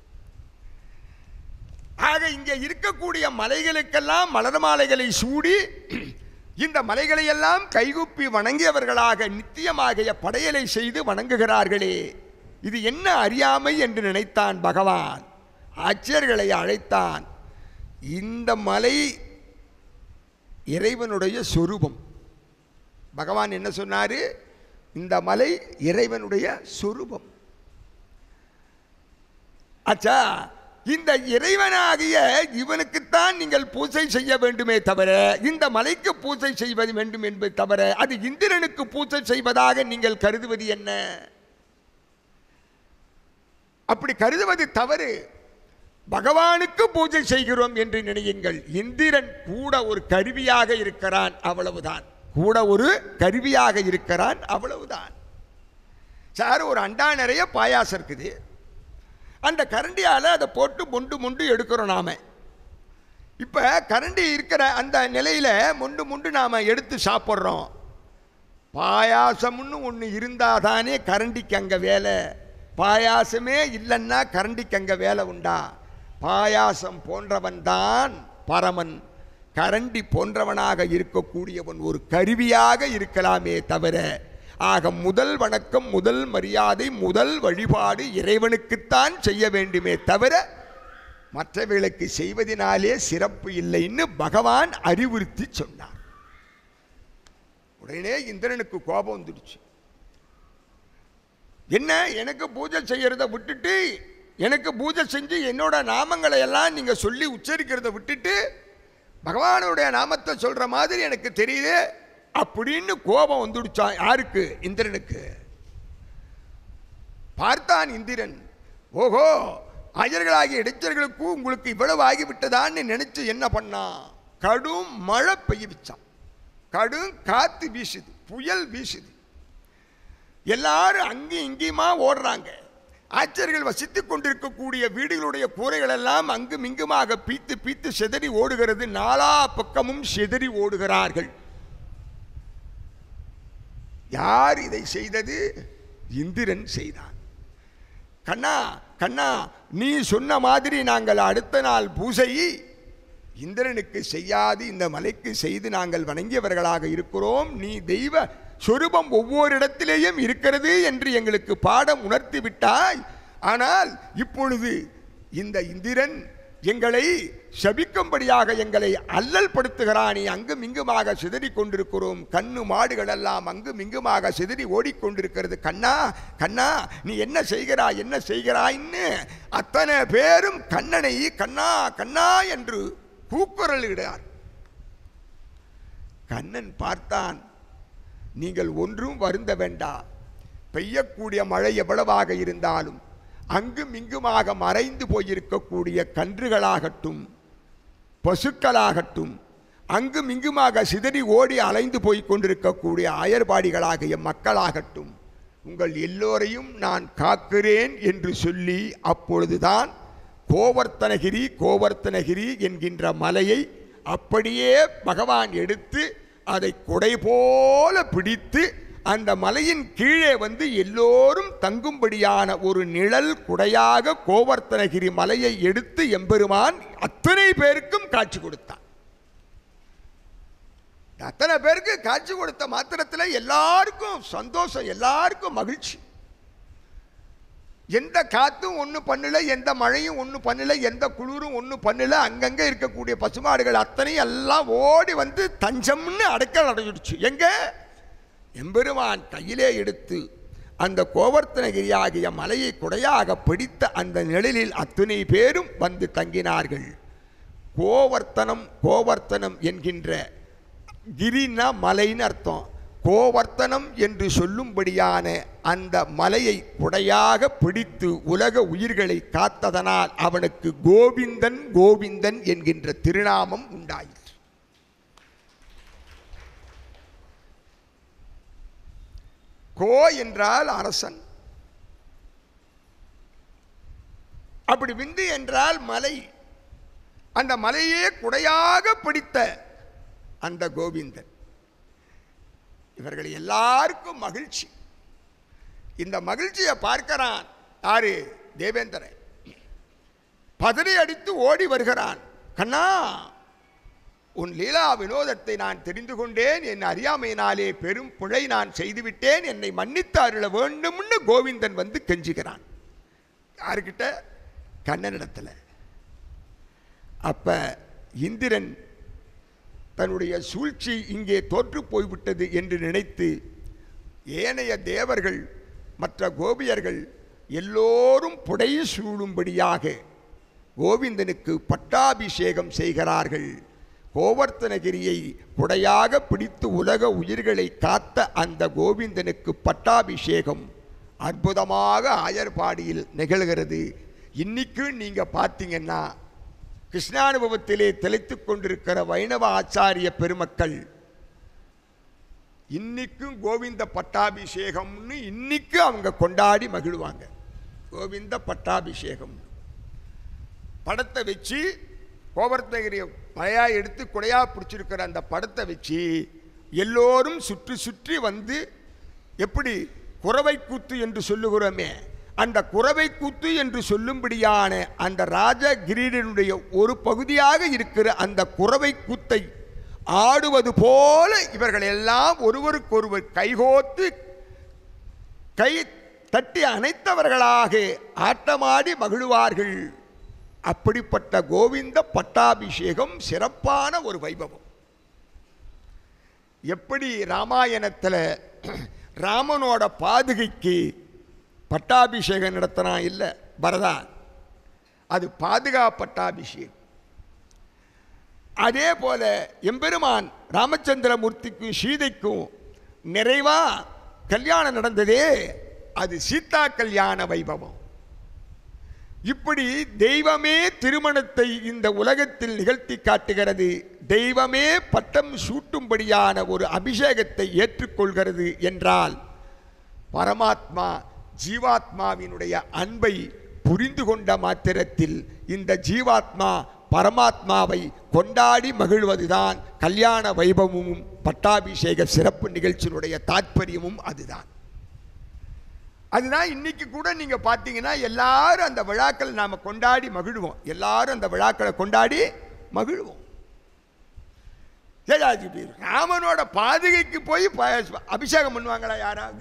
ஆக இங்கே இருக்கக்கூடிய மலைகளுக்கெல்லாம் மலர் மாலைகளை சூடி இந்த மலைகளை எல்லாம் கைகுப்பி வணங்கியவர்களாக நித்தியமாகிய படையலை செய்து வணங்குகிறார்களே இது என்ன அறியாமை என்று நினைத்தான் பகவான் ஆட்சியர்களை அழைத்தான் இந்த மலை இறைவனுடைய சொரூபம் பகவான் என்ன சொன்னாரு இந்த மலை இறைவனுடைய சொரூபம் அச்சா இந்த இறைவனாகிய இவனுக்குத்தான் நீங்கள் பூஜை செய்ய வேண்டுமே தவிர இந்த மலைக்கு பூஜை செய்வது வேண்டும் என்பது தவிர அது இந்திரனுக்கு பூஜை செய்வதாக நீங்கள் கருதுவது என்ன அப்படி கருதுவது தவறு பகவானுக்கு பூஜை செய்கிறோம் என்று நினையுங்கள் இந்திரன் கூட ஒரு கருவியாக இருக்கிறான் அவ்வளவுதான் கூட ஒரு கருவியாக இருக்கிறான் அவ்வளவுதான் சார் ஒரு அண்டா நிறைய பாயாசம் இருக்குது அந்த கரண்டியால் அதை போட்டு மொண்டு மொண்டு எடுக்கிறோம் நாம் இப்போ கரண்டி இருக்கிற அந்த நிலையில் மொண்டு மொண்டு நாம் எடுத்து சாப்பிட்றோம் பாயாசம்னு ஒன்று இருந்தால் தானே கரண்டிக்கு அங்கே வேலை பாயாசமே இல்லைன்னா கரண்டிக்கு அங்கே வேலை உண்டா பாயாசம் போன்றவன் தான் பரமன் கரண்டி போன்றவனாக இருக்கக்கூடியவன் ஒரு கருவியாக இருக்கலாமே தவிர ஆக முதல் வணக்கம் முதல் மரியாதை முதல் வழிபாடு இறைவனுக்குத்தான் செய்ய வேண்டுமே தவிர மற்றவர்களுக்கு செய்வதனாலே சிறப்பு இல்லைன்னு பகவான் அறிவுறுத்தி சொன்னார் உடனே இந்திரனுக்கு கோபம் வந்துடுச்சு என்ன எனக்கு பூஜை செய்யறத விட்டுட்டு எனக்கு பூஜை செஞ்சு என்னோட நாமங்களை எல்லாம் நீங்க சொல்லி உச்சரிக்கிறத விட்டுட்டு பகவானுடைய நாமத்தை சொல்ற மாதிரி எனக்கு தெரியுது அப்படின்னு கோபம் வந்துடுச்சான் யாருக்கு இந்திரனுக்கு பார்த்தான் இந்திரன் ஓஹோ அயர்களாகிய இடைச்சர்களுக்கு உங்களுக்கு இவ்வளவு ஆகிவிட்டதான்னு நினைச்சு என்ன பண்ணான் கடும் மழை பெய்ய வச்சான் கடும் காத்து வீசுது புயல் வீசுது எல்லாரும் அங்கேயும் இங்கேயுமா ஓடுறாங்க ஆச்சரியர்கள் வசித்துக் கொண்டிருக்கக்கூடிய வீடுகளுடைய கூரைகள் எல்லாம் அங்கும் இங்குமாக பீத்து பீத்து சிதறி ஓடுகிறது நாலா பக்கமும் சிதறி ஓடுகிறார்கள் யார் இதை செய்தது இந்திரன் செய்தான் கண்ணா கண்ணா நீ சொன்ன மாதிரி நாங்கள் அடுத்த நாள் பூசை இந்திரனுக்கு செய்யாது இந்த மலைக்கு செய்து நாங்கள் வணங்கியவர்களாக இருக்கிறோம் நீ தெய்வ சொரூபம் ஒவ்வொரு இடத்திலேயும் இருக்கிறது என்று எங்களுக்கு பாடம் உணர்த்தி விட்டாய் ஆனால் இப்பொழுது இந்த இந்திரன் எங்களை சபிக்கும்படியாக எங்களை அல்லல் படுத்துகிறானே அங்கும் இங்குமாக சிதறி கொண்டிருக்கிறோம் கண்ணு மாடுகள் எல்லாம் அங்கும் இங்குமாக சிதறி ஓடிக்கொண்டிருக்கிறது கண்ணா கண்ணா நீ என்ன செய்கிறாய் என்ன செய்கிறாய்ன்னு அத்தனை பேரும் கண்ணனை கண்ணா கண்ணா என்று கூக்குரலிடுகிறார் கண்ணன் பார்த்தான் நீங்கள் ஒன்றும் வருந்த வேண்டாம் பெய்யக்கூடிய மழை எவ்வளவாக இருந்தாலும் அங்கும் இங்குமாக மறைந்து போயிருக்கக்கூடிய கன்றுகளாகட்டும் பசுக்களாகட்டும் அங்கும் இங்குமாக சிதறி ஓடி அலைந்து போய் கொண்டிருக்கக்கூடிய அயர்பாடிகளாகிய மக்களாகட்டும் உங்கள் எல்லோரையும் நான் காக்கிறேன் என்று சொல்லி அப்பொழுதுதான் கோவர்த்தனகிரி கோவர்த்தனகிரி என்கின்ற மலையை அப்படியே பகவான் எடுத்து அதை குடை போல பிடித்து அந்த மலையின் கீழே வந்து எல்லோரும் தங்கும்படியான ஒரு நிழல் குடையாக கோவர்த்தனகிரி மலையை எடுத்து எம்பெருமான் அத்தனை பேருக்கும் காட்சி கொடுத்தான் அத்தனை பேருக்கு காட்சி கொடுத்த மாத்திரத்தில் எல்லாருக்கும் சந்தோஷம் எல்லாருக்கும் மகிழ்ச்சி எந்த காத்தும் ஒன்றும் பண்ணல எந்த மழையும் ஒன்றும் பண்ணல எந்த குளிரும் ஒன்றும் பண்ணல அங்கங்கே இருக்கக்கூடிய பசுமாடுகள் அத்தனையும் எல்லாம் ஓடி வந்து தஞ்சம்னு அடைக்கல் அடைஞ்சிடுச்சு எங்க எம்பெருமான் கையிலே எடுத்து அந்த கோவர்த்தனகிரி ஆகிய மலையை குடையாக பிடித்த அந்த நிழலில் அத்தனை பேரும் வந்து தங்கினார்கள் கோவர்த்தனம் கோவர்த்தனம் என்கின்ற கிரினா மலைன்னு அர்த்தம் கோவர்த்தனம் என்று சொல்லும்படியான அந்த மலையை குடையாக பிடித்து உலக உயிர்களை காத்ததனால் அவனுக்கு கோவிந்தன் கோவிந்தன் என்கின்ற திருநாமம் உண்டாயிற்று கோ என்றால் அரசன் அப்படி விந்து என்றால் மலை அந்த மலையே குடையாக பிடித்த அந்த கோவிந்தன் இவர்கள் எல்லாருக்கும் மகிழ்ச்சி இந்த மகிழ்ச்சியை பார்க்கிறான் யாரு தேவேந்திரன் பதறி அடித்து ஓடி வருகிறான் கண்ணா உன் லீலா வினோதத்தை நான் தெரிந்து கொண்டேன் என் அறியாமையினாலே பெரும் பிழை நான் செய்துவிட்டேன் என்னை மன்னித்து அருள வேண்டும்னு கோவிந்தன் வந்து கெஞ்சுகிறான் யாருக்கிட்ட கண்ணனிடத்தில் அப்ப இந்திரன் தன்னுடைய சூழ்ச்சி இங்கே தோற்று போய்விட்டது என்று நினைத்து ஏனைய தேவர்கள் மற்ற கோபியர்கள் எல்லோரும் புடை சூழும்படியாக கோவிந்தனுக்கு பட்டாபிஷேகம் செய்கிறார்கள் கோவர்த்தனகிரியை புடையாக பிடித்து உலக உயிர்களை காத்த அந்த கோவிந்தனுக்கு பட்டாபிஷேகம் அற்புதமாக ஆயர்பாடியில் நிகழ்கிறது இன்னைக்கு நீங்கள் பார்த்தீங்கன்னா கிருஷ்ணானுபவத்திலே தெளித்துக் கொண்டிருக்கிற வைணவ ஆச்சாரிய பெருமக்கள் இன்னைக்கும் கோவிந்த பட்டாபிஷேகம்னு இன்னைக்கு அவங்க கொண்டாடி மகிழ்வாங்க கோவிந்த பட்டாபிஷேகம் படத்தை வச்சு கோவர்த்தகிரி மழையா எடுத்து குடையா பிடிச்சிருக்கிற அந்த படத்தை வச்சு எல்லோரும் சுற்றி சுற்றி வந்து எப்படி குறவை கூத்து என்று சொல்லுகிறோமே அந்த குறவை கூத்து என்று சொல்லும்படியான அந்த ராஜகிரீடனுடைய ஒரு பகுதியாக இருக்கிற அந்த குறவை கூத்தை ஆடுவது போல இவர்கள் எல்லாம் ஒருவருக்கொருவர் கைகோத்து கை தட்டி அணைத்தவர்களாக ஆட்டமாடி மகிழ்வார்கள் அப்படிப்பட்ட கோவிந்த பட்டாபிஷேகம் சிறப்பான ஒரு வைபவம் எப்படி ராமாயணத்தில் ராமனோட பாதுகைக்கு பட்டாபிஷேகம் நடத்தினான் இல்லை பரதா அது பாதுகா பட்டாபிஷேகம் அதே போல எம்பெருமான் ராமச்சந்திரமூர்த்திக்கும் சீதைக்கும் நிறைவா கல்யாணம் நடந்ததே அது சீதா கல்யாண வைபவம் இப்படி தெய்வமே திருமணத்தை இந்த உலகத்தில் நிகழ்த்தி காட்டுகிறது தெய்வமே பட்டம் சூட்டும்படியான ஒரு அபிஷேகத்தை ஏற்றுக்கொள்கிறது என்றால் பரமாத்மா ஜீவாத்மாவினுடைய அன்பை புரிந்து கொண்ட மாத்திரத்தில் இந்த ஜீவாத்மா பரமாத்மாவை கொண்டாடி மகிழ்வதுதான் கல்யாண வைபவமும் பட்டாபிஷேக சிறப்பு நிகழ்ச்சியினுடைய தாற்பயமும் அதுதான் அதுதான் இன்னைக்கு கூட நீங்க பார்த்தீங்கன்னா எல்லாரும் அந்த விழாக்கள் நாம கொண்டாடி மகிழ்வோம் எல்லாரும் அந்த விழாக்களை கொண்டாடி மகிழ்வோம் ஏடா இது இப்படி ராமனோட பாதுகைக்கு போய் ப- அபிஷேகம் பண்ணுவாங்களா யாராவது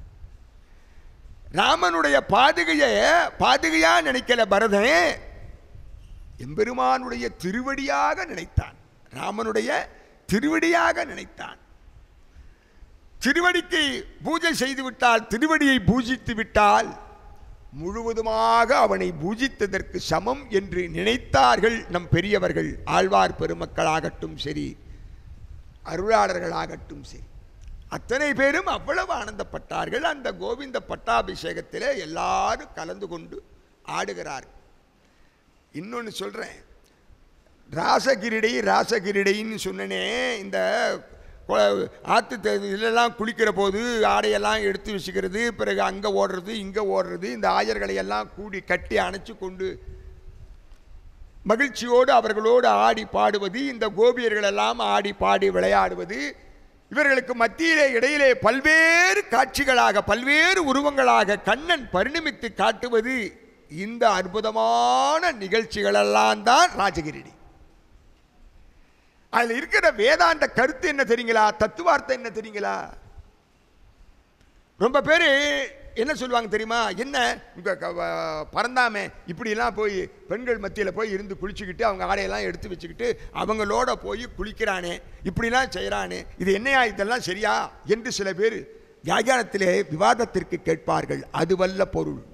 ராமனுடைய பாதுகையை பாதுகையா நினைக்கல பரதன் எம்பெருமானுடைய திருவடியாக நினைத்தான் ராமனுடைய திருவடியாக நினைத்தான் திருவடிக்கு பூஜை செய்து விட்டால் திருவடியை பூஜித்து விட்டால் முழுவதுமாக அவனை பூஜித்ததற்கு சமம் என்று நினைத்தார்கள் நம் பெரியவர்கள் ஆழ்வார் பெருமக்களாகட்டும் சரி அருளாளர்களாகட்டும் சரி அத்தனை பேரும் அவ்வளவு ஆனந்தப்பட்டார்கள் அந்த கோவிந்த பட்டாபிஷேகத்திலே எல்லாரும் கலந்து கொண்டு ஆடுகிறார்கள் இன்னொன்று சொல்கிறேன் ராசகிரிடை ராசகிரிடைன்னு சொன்னனே இந்த கொ- ஆத்து தெ- இதுலெல்லாம் குளிக்கிற போது ஆடையெல்லாம் எடுத்து வச்சுக்கிறது பிறகு அங்கே ஓடுறது இங்கே ஓடுறது இந்த ஆயர்களை எல்லாம் கூடி கட்டி அணைச்சு கொண்டு மகிழ்ச்சியோடு அவர்களோடு ஆடி பாடுவது இந்த கோபியர்கள் எல்லாம் ஆடி பாடி விளையாடுவது இவர்களுக்கு மத்தியிலே இடையிலே பல்வேறு காட்சிகளாக பல்வேறு உருவங்களாக கண்ணன் பரிணமித்து காட்டுவது இந்த அற்புதமான நிகழ்ச்சிகளெல்லாம் தான் ராஜகிரிடி அதில் இருக்கிற வேதாந்த கருத்து என்ன தெரியுங்களா தத்துவார்த்தம் என்ன தெரியுங்களா ரொம்ப பேர் என்ன சொல்லுவாங்க தெரியுமா என்ன உங்க க- வ- பறந்தாமே இப்படிலாம் போய் பெண்கள் மத்தியில் போய் இருந்து குளிச்சுக்கிட்டு அவங்க ஆடையெல்லாம் எடுத்து வச்சுக்கிட்டு அவங்களோட போய் குளிக்கிறானே இப்படிலாம் செய்கிறானே இது என்னையா இதெல்லாம் சரியா என்று சில பேர் வியாகியானத்திலே விவாதத்திற்கு கேட்பார்கள் அதுவல்ல பொருள்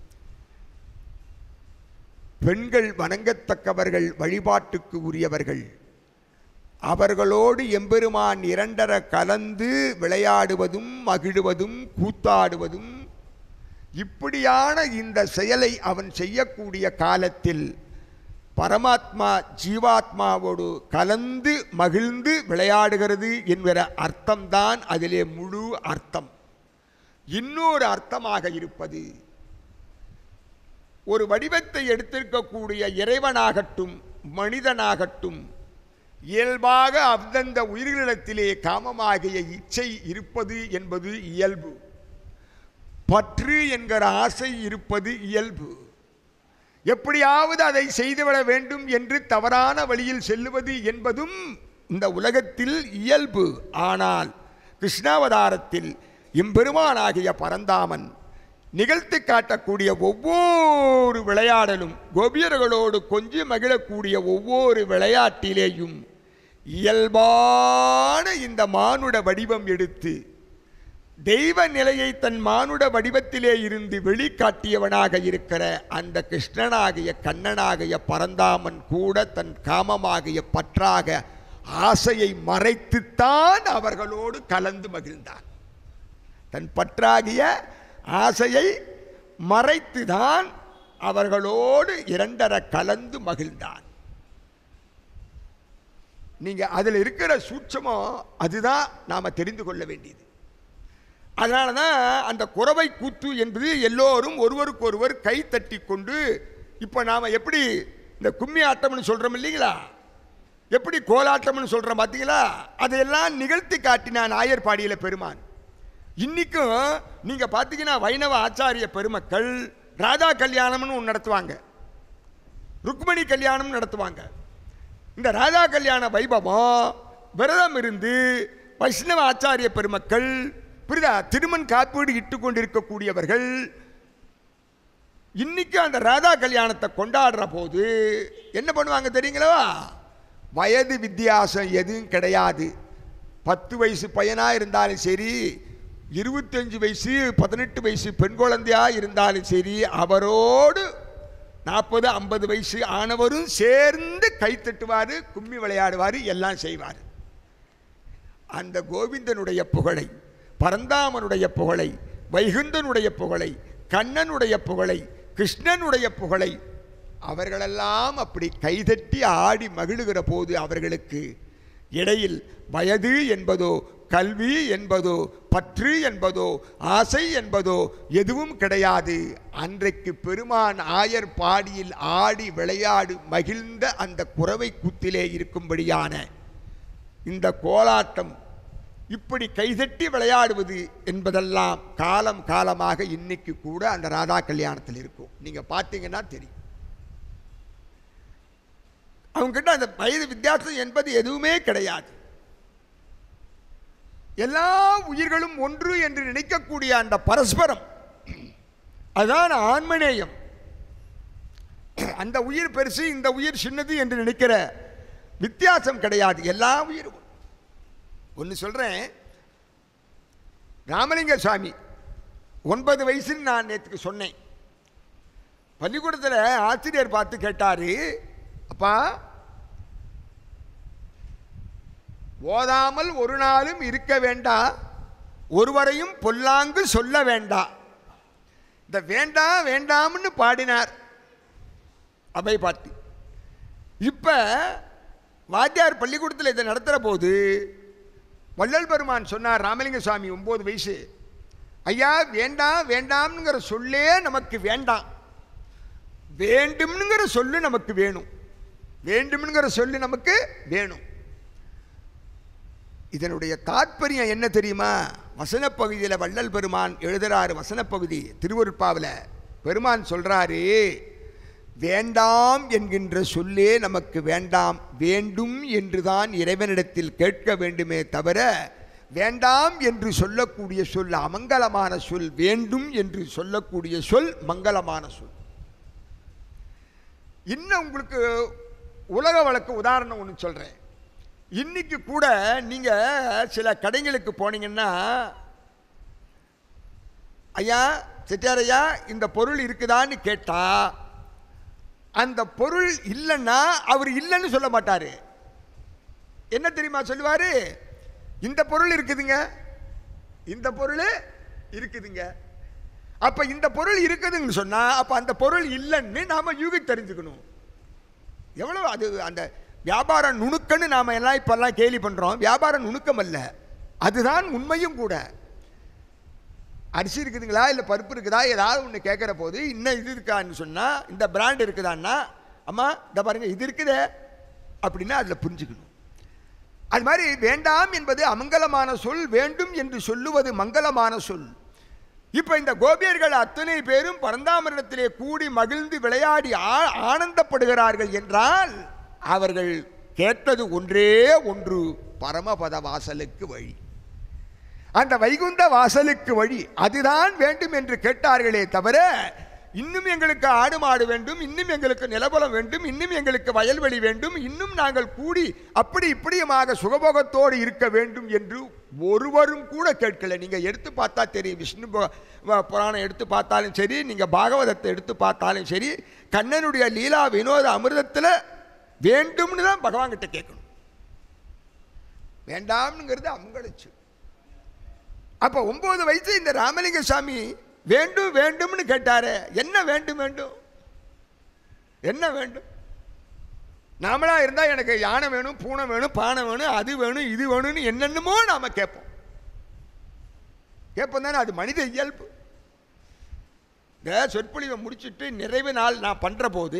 பெண்கள் வணங்கத்தக்கவர்கள் வழிபாட்டுக்கு உரியவர்கள் அவர்களோடு எம்பெருமான் இரண்டர கலந்து விளையாடுவதும் மகிழுவதும் கூத்தாடுவதும் இப்படியான இந்த செயலை அவன் செய்யக்கூடிய காலத்தில் பரமாத்மா ஜீவாத்மாவோடு கலந்து மகிழ்ந்து விளையாடுகிறது என்கிற அர்த்தம்தான் அதிலே முழு அர்த்தம் இன்னொரு அர்த்தமாக இருப்பது ஒரு வடிவத்தை எடுத்திருக்கக்கூடிய இறைவனாகட்டும் மனிதனாகட்டும் இயல்பாக அந்தந்த உயிர்களிடத்திலே காமமாகிய இச்சை இருப்பது என்பது இயல்பு பற்று என்கிற ஆசை இருப்பது இயல்பு எப்படியாவது அதை செய்துவிட வேண்டும் என்று தவறான வழியில் செல்லுவது என்பதும் இந்த உலகத்தில் இயல்பு ஆனால் கிருஷ்ணாவதாரத்தில் இம்பெருமானாகிய பரந்தாமன் நிகழ்த்தி காட்டக்கூடிய ஒவ்வொரு விளையாடலும் கோபியர்களோடு கொஞ்சி மகிழக்கூடிய ஒவ்வொரு விளையாட்டிலேயும் இயல்பான இந்த மானுட வடிவம் எடுத்து தெய்வ நிலையை தன் மானுட வடிவத்திலே இருந்து வெளிக்காட்டியவனாக இருக்கிற அந்த கிருஷ்ணனாகிய கண்ணனாகிய பரந்தாமன் கூட தன் காமமாகிய பற்றாக ஆசையை மறைத்துத்தான் அவர்களோடு கலந்து மகிழ்ந்தான் தன் பற்றாகிய ஆசையை மறைத்துதான் அவர்களோடு இரண்டர கலந்து மகிழ்ந்தான் நீங்க அதில் இருக்கிற சூட்சமம் அதுதான் நாம தெரிந்து கொள்ள வேண்டியது அதனால தான் அந்த குறவை கூத்து என்பது எல்லோரும் ஒருவருக்கொருவர் கை தட்டி கொண்டு இப்போ நாம் எப்படி இந்த கும்மி ஆட்டம்னு சொல்கிறோம் இல்லைங்களா எப்படி கோலாட்டம்னு சொல்கிறோம் பார்த்தீங்களா அதையெல்லாம் நிகழ்த்தி காட்டினான் ஆயர்பாடியில் பெருமான் இன்னைக்கும் நீங்கள் பார்த்தீங்கன்னா வைணவ ஆச்சாரிய பெருமக்கள் ராதா கல்யாணம்னு ஒன்று நடத்துவாங்க ருக்மணி கல்யாணம் நடத்துவாங்க இந்த ராதா கல்யாண வைபவம் விரதம் இருந்து வைஷ்ணவ ஆச்சாரிய பெருமக்கள் புரியுதா திருமண் காப்பீடு இட்டு கொண்டிருக்கக்கூடியவர்கள் இன்னைக்கு அந்த ராதா கல்யாணத்தை கொண்டாடுற போது என்ன பண்ணுவாங்க தெரியுங்களா வயது வித்தியாசம் எதுவும் கிடையாது பத்து வயசு பையனாக இருந்தாலும் சரி இருபத்தஞ்சு வயசு பதினெட்டு வயசு பெண் குழந்தையா இருந்தாலும் சரி அவரோடு நாற்பது ஐம்பது வயசு ஆனவரும் சேர்ந்து கை தட்டுவார் கும்மி விளையாடுவார் எல்லாம் செய்வார் அந்த கோவிந்தனுடைய புகழை பரந்தாமனுடைய புகழை வைகுந்தனுடைய புகழை கண்ணனுடைய புகழை கிருஷ்ணனுடைய புகழை அவர்களெல்லாம் அப்படி கைதட்டி ஆடி மகிழுகிற போது அவர்களுக்கு இடையில் வயது என்பதோ கல்வி என்பதோ பற்று என்பதோ ஆசை என்பதோ எதுவும் கிடையாது அன்றைக்கு பெருமான் ஆயர் பாடியில் ஆடி விளையாடு மகிழ்ந்த அந்த குறவை கூத்திலே இருக்கும்படியான இந்த கோலாட்டம் இப்படி கைதட்டி விளையாடுவது என்பதெல்லாம் காலம் காலமாக இன்னைக்கு கூட அந்த ராதா கல்யாணத்தில் இருக்கும் நீங்கள் பார்த்தீங்கன்னா தெரியும் அவங்ககிட்ட அந்த வயது வித்தியாசம் என்பது எதுவுமே கிடையாது எல்லா உயிர்களும் ஒன்று என்று நினைக்கக்கூடிய அந்த பரஸ்பரம் அதான் ஆன்மநேயம் அந்த உயிர் பெருசு இந்த உயிர் சின்னது என்று நினைக்கிற வித்தியாசம் கிடையாது எல்லா உயிரும் ஒன்று சொல்கிறேன் ராமலிங்க சுவாமி ஒன்பது வயசுன்னு நான் நேற்றுக்கு சொன்னேன் பள்ளிக்கூடத்தில் ஆசிரியர் பார்த்து கேட்டார் அப்பா ஓதாமல் ஒரு நாளும் இருக்க வேண்டாம் ஒருவரையும் பொல்லாங்கு சொல்ல வேண்டாம் இந்த வேண்டாம் வேண்டாம்னு பாடினார் அபை பாட்டி இப்போ வாத்தியார் பள்ளிக்கூடத்தில் இதை நடத்துகிற போது வள்ளல் பெருமான் சொன்னார் ராமலிங்க சுவாமி ஒம்பது வயசு ஐயா வேண்டாம் வேண்டாம்ங்கிற சொல்லே நமக்கு வேண்டாம் வேண்டும்ங்கிற சொல்லு நமக்கு வேணும் வேண்டும்ங்கிற சொல்லு நமக்கு வேணும் இதனுடைய தாற்பயம் என்ன தெரியுமா வசனப்பகுதியில் வள்ளல் பெருமான் எழுதுறாரு வசனப்பகுதி திருவருட்பாவில் பெருமான் சொல்றாரு வேண்டாம் என்கின்ற சொல்லே நமக்கு வேண்டாம் வேண்டும் என்றுதான் இறைவனிடத்தில் கேட்க வேண்டுமே தவிர வேண்டாம் என்று சொல்லக்கூடிய சொல் அமங்கலமான சொல் வேண்டும் என்று சொல்லக்கூடிய சொல் மங்களமான சொல் இன்னும் உங்களுக்கு உலக வழக்கு உதாரணம் ஒன்று சொல்கிறேன் இன்னைக்கு கூட நீங்கள் சில கடைங்களுக்கு போனீங்கன்னா ஐயா செட்டியார் ஐயா இந்த பொருள் இருக்குதான்னு கேட்டா அந்த பொருள் இல்லைன்னா அவர் இல்லைன்னு சொல்ல மாட்டார் என்ன தெரியுமா சொல்லுவார் இந்த பொருள் இருக்குதுங்க இந்த பொருள் இருக்குதுங்க அப்போ இந்த பொருள் இருக்குதுன்னு சொன்னால் அப்போ அந்த பொருள் இல்லைன்னு நாம் யூகி தெரிஞ்சுக்கணும் எவ்வளோ அது அந்த வியாபார நுணுக்கன்னு நாம் எல்லாம் இப்போல்லாம் கேலி பண்ணுறோம் வியாபார நுணுக்கம் அல்ல அதுதான் உண்மையும் கூட அரிசி இருக்குதுங்களா இல்லை பருப்பு இருக்குதா ஏதாவது ஒன்று கேட்குற போது இன்னும் இது இருக்கான்னு சொன்னால் இந்த பிராண்ட் இருக்குதான்னா அம்மா இந்த பாருங்க இது இருக்குதே அப்படின்னா அதில் புரிஞ்சுக்கணும் அது மாதிரி வேண்டாம் என்பது அமங்கலமான சொல் வேண்டும் என்று சொல்லுவது மங்களமான சொல் இப்போ இந்த கோபியர்கள் அத்தனை பேரும் பரந்தாமரிடத்திலே கூடி மகிழ்ந்து விளையாடி ஆ- ஆனந்தப்படுகிறார்கள் என்றால் அவர்கள் கேட்டது ஒன்றே ஒன்று பரமபத வாசலுக்கு வழி அந்த வைகுந்த வாசலுக்கு வழி அதுதான் வேண்டும் என்று கேட்டார்களே தவிர இன்னும் எங்களுக்கு ஆடு மாடு வேண்டும் இன்னும் எங்களுக்கு நிலபலம் வேண்டும் இன்னும் எங்களுக்கு வயல்வெளி வேண்டும் இன்னும் நாங்கள் கூடி அப்படி இப்படியுமாக சுகபோகத்தோடு இருக்க வேண்டும் என்று ஒருவரும் கூட கேட்கல நீங்க எடுத்து பார்த்தா தெரியும் விஷ்ணு பு- வ- புராணம் எடுத்து பார்த்தாலும் சரி நீங்க பாகவதத்தை எடுத்து பார்த்தாலும் சரி கண்ணனுடைய லீலா வினோத அமிர்தத்தில் வேண்டும்னு தான் பகவான் கிட்ட கேட்கணும் வேண்டாம்ங்கிறது அமங்கலிச்சு அப்போ ஒன்பது வயசு இந்த ராமலிங்க சாமி வேண்டும் வேண்டும்னு கேட்டாரு என்ன வேண்டும் வேண்டும் என்ன வேண்டும் நாமளா இருந்தா எனக்கு யானை வேணும் பூனை வேணும் பானை வேணும் அது வேணும் இது வேணும்னு என்னென்னமோ நாம கேட்போம் கேட்போம் தானே அது மனித இயல்பு இந்த சொற்பொழிவை முடிச்சிட்டு நிறைவு நாள் நான் பண்ற போது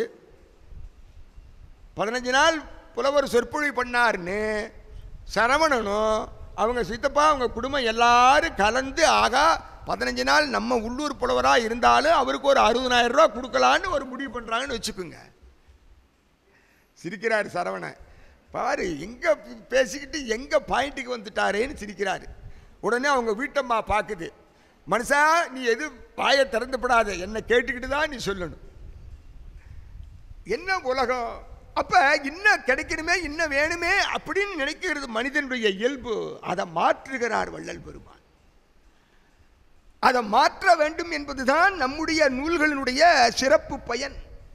பதினஞ்சு நாள் புலவர் சொற்பொழிவு பண்ணாருன்னு சரவணனும் அவங்க சித்தப்பா அவங்க குடும்பம் எல்லாரும் கலந்து ஆகா பதினஞ்சு நாள் நம்ம உள்ளூர் புலவராக இருந்தாலும் அவருக்கு ஒரு அறுபதாயிரம் ரூபா கொடுக்கலான்னு ஒரு முடிவு பண்ணுறாங்கன்னு வச்சுக்கோங்க சிரிக்கிறார் சரவணன் பாரு எங்கே பேசிக்கிட்டு எங்கே பாயிண்ட்டுக்கு வந்துட்டாரேன்னு சிரிக்கிறாரு உடனே அவங்க வீட்டம்மா பார்க்குது மனுஷா நீ எது வாயை திறந்துப்படாத என்னை கேட்டுக்கிட்டு தான் நீ சொல்லணும் என்ன உலகம் அப்ப இன்னும் கிடைக்கணுமே இன்னும் வேணுமே அப்படின்னு நினைக்கிறது மனிதனுடைய இயல்பு அதை மாற்றுகிறார் வள்ளல் பெருமான் அதை மாற்ற வேண்டும் என்பதுதான் நம்முடைய நூல்களினுடைய சிறப்பு பயன்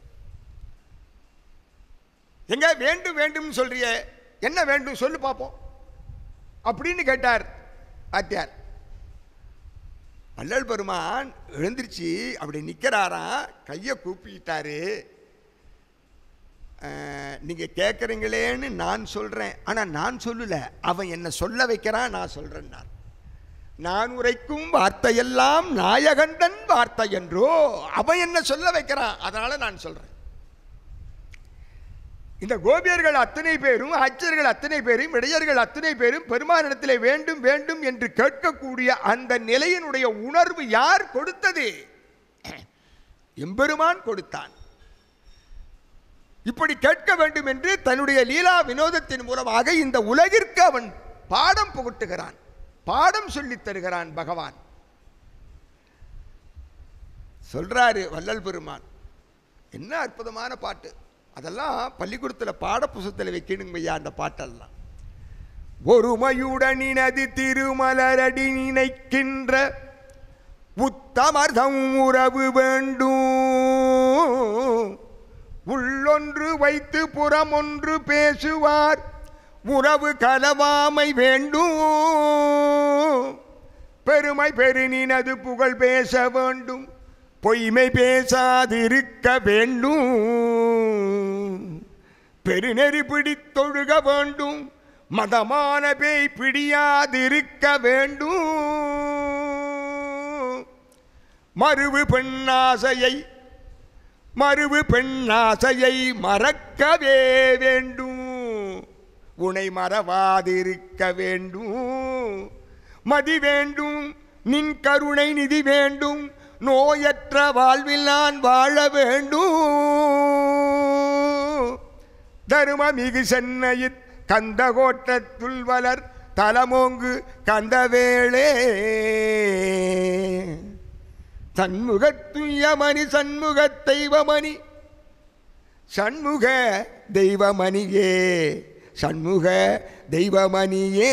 எங்க வேண்டும் வேண்டும் சொல்றியே என்ன வேண்டும் சொல்லு பார்ப்போம் அப்படின்னு கேட்டார் ஆத்தியார் வள்ளல் பெருமான் எழுந்திருச்சு அப்படி நிற்கிறாராம் கையை கூப்பிட்டாரு நீங்கள் கேட்குறீங்களேன்னு நான் சொல்கிறேன் ஆனால் நான் சொல்லலை அவன் என்னை சொல்ல வைக்கிறான் நான் சொல்கிறேன்னார் நான் உரைக்கும் வார்த்தையெல்லாம் நாயகண்டன் வார்த்தை என்றோ அவன் என்ன சொல்ல வைக்கிறான் அதனால நான் சொல்றேன் இந்த கோபியர்கள் அத்தனை பேரும் அச்சர்கள் அத்தனை பேரும் இடையர்கள் அத்தனை பேரும் பெருமானிடத்திலே வேண்டும் வேண்டும் என்று கேட்கக்கூடிய அந்த நிலையினுடைய உணர்வு யார் கொடுத்தது எம்பெருமான் கொடுத்தான் இப்படி கேட்க வேண்டும் என்று தன்னுடைய லீலா வினோதத்தின் மூலமாக இந்த உலகிற்கு அவன் பாடம் புகட்டுகிறான் பாடம் சொல்லித் தருகிறான் பகவான் சொல்றாரு வள்ளல் பெருமான் என்ன அற்புதமான பாட்டு அதெல்லாம் பள்ளிக்கூடத்தில் பாட புஸ்தத்தில் வைக்கணுங்க ஐயா அந்த பாட்டெல்லாம் ஒருமையுடனினது திருமலரடி நினைக்கின்ற உத்தமர்தம் உறவு வேண்டும் உள்ளொன்று வைத்து புறமொன்று பேசுவார் உறவு கலவாமை வேண்டும் பெருமை பெருநினது புகழ் பேச வேண்டும் பொய்மை பேசாதிருக்க வேண்டும் பெருநெறி பிடித்தொழுக வேண்டும் மதமான பேய் பிடியாதிருக்க வேண்டும் மறுவு பெண்ணாசையை மறுவு பெண்ணாசையை மறக்கவே வேண்டும் உனை மறவாதிருக்க வேண்டும் மதி வேண்டும் நின் கருணை நிதி வேண்டும் நோயற்ற வாழ்வில் நான் வாழ வேண்டும் தருமமிகு சென்னையில் கந்தகோட்டத்துள் வளர் தலமோங்கு கந்தவேளே சண்முகத்துயமணி சண்முக தெய்வமணி சண்முக தெய்வமணியே சண்முக தெய்வமணியே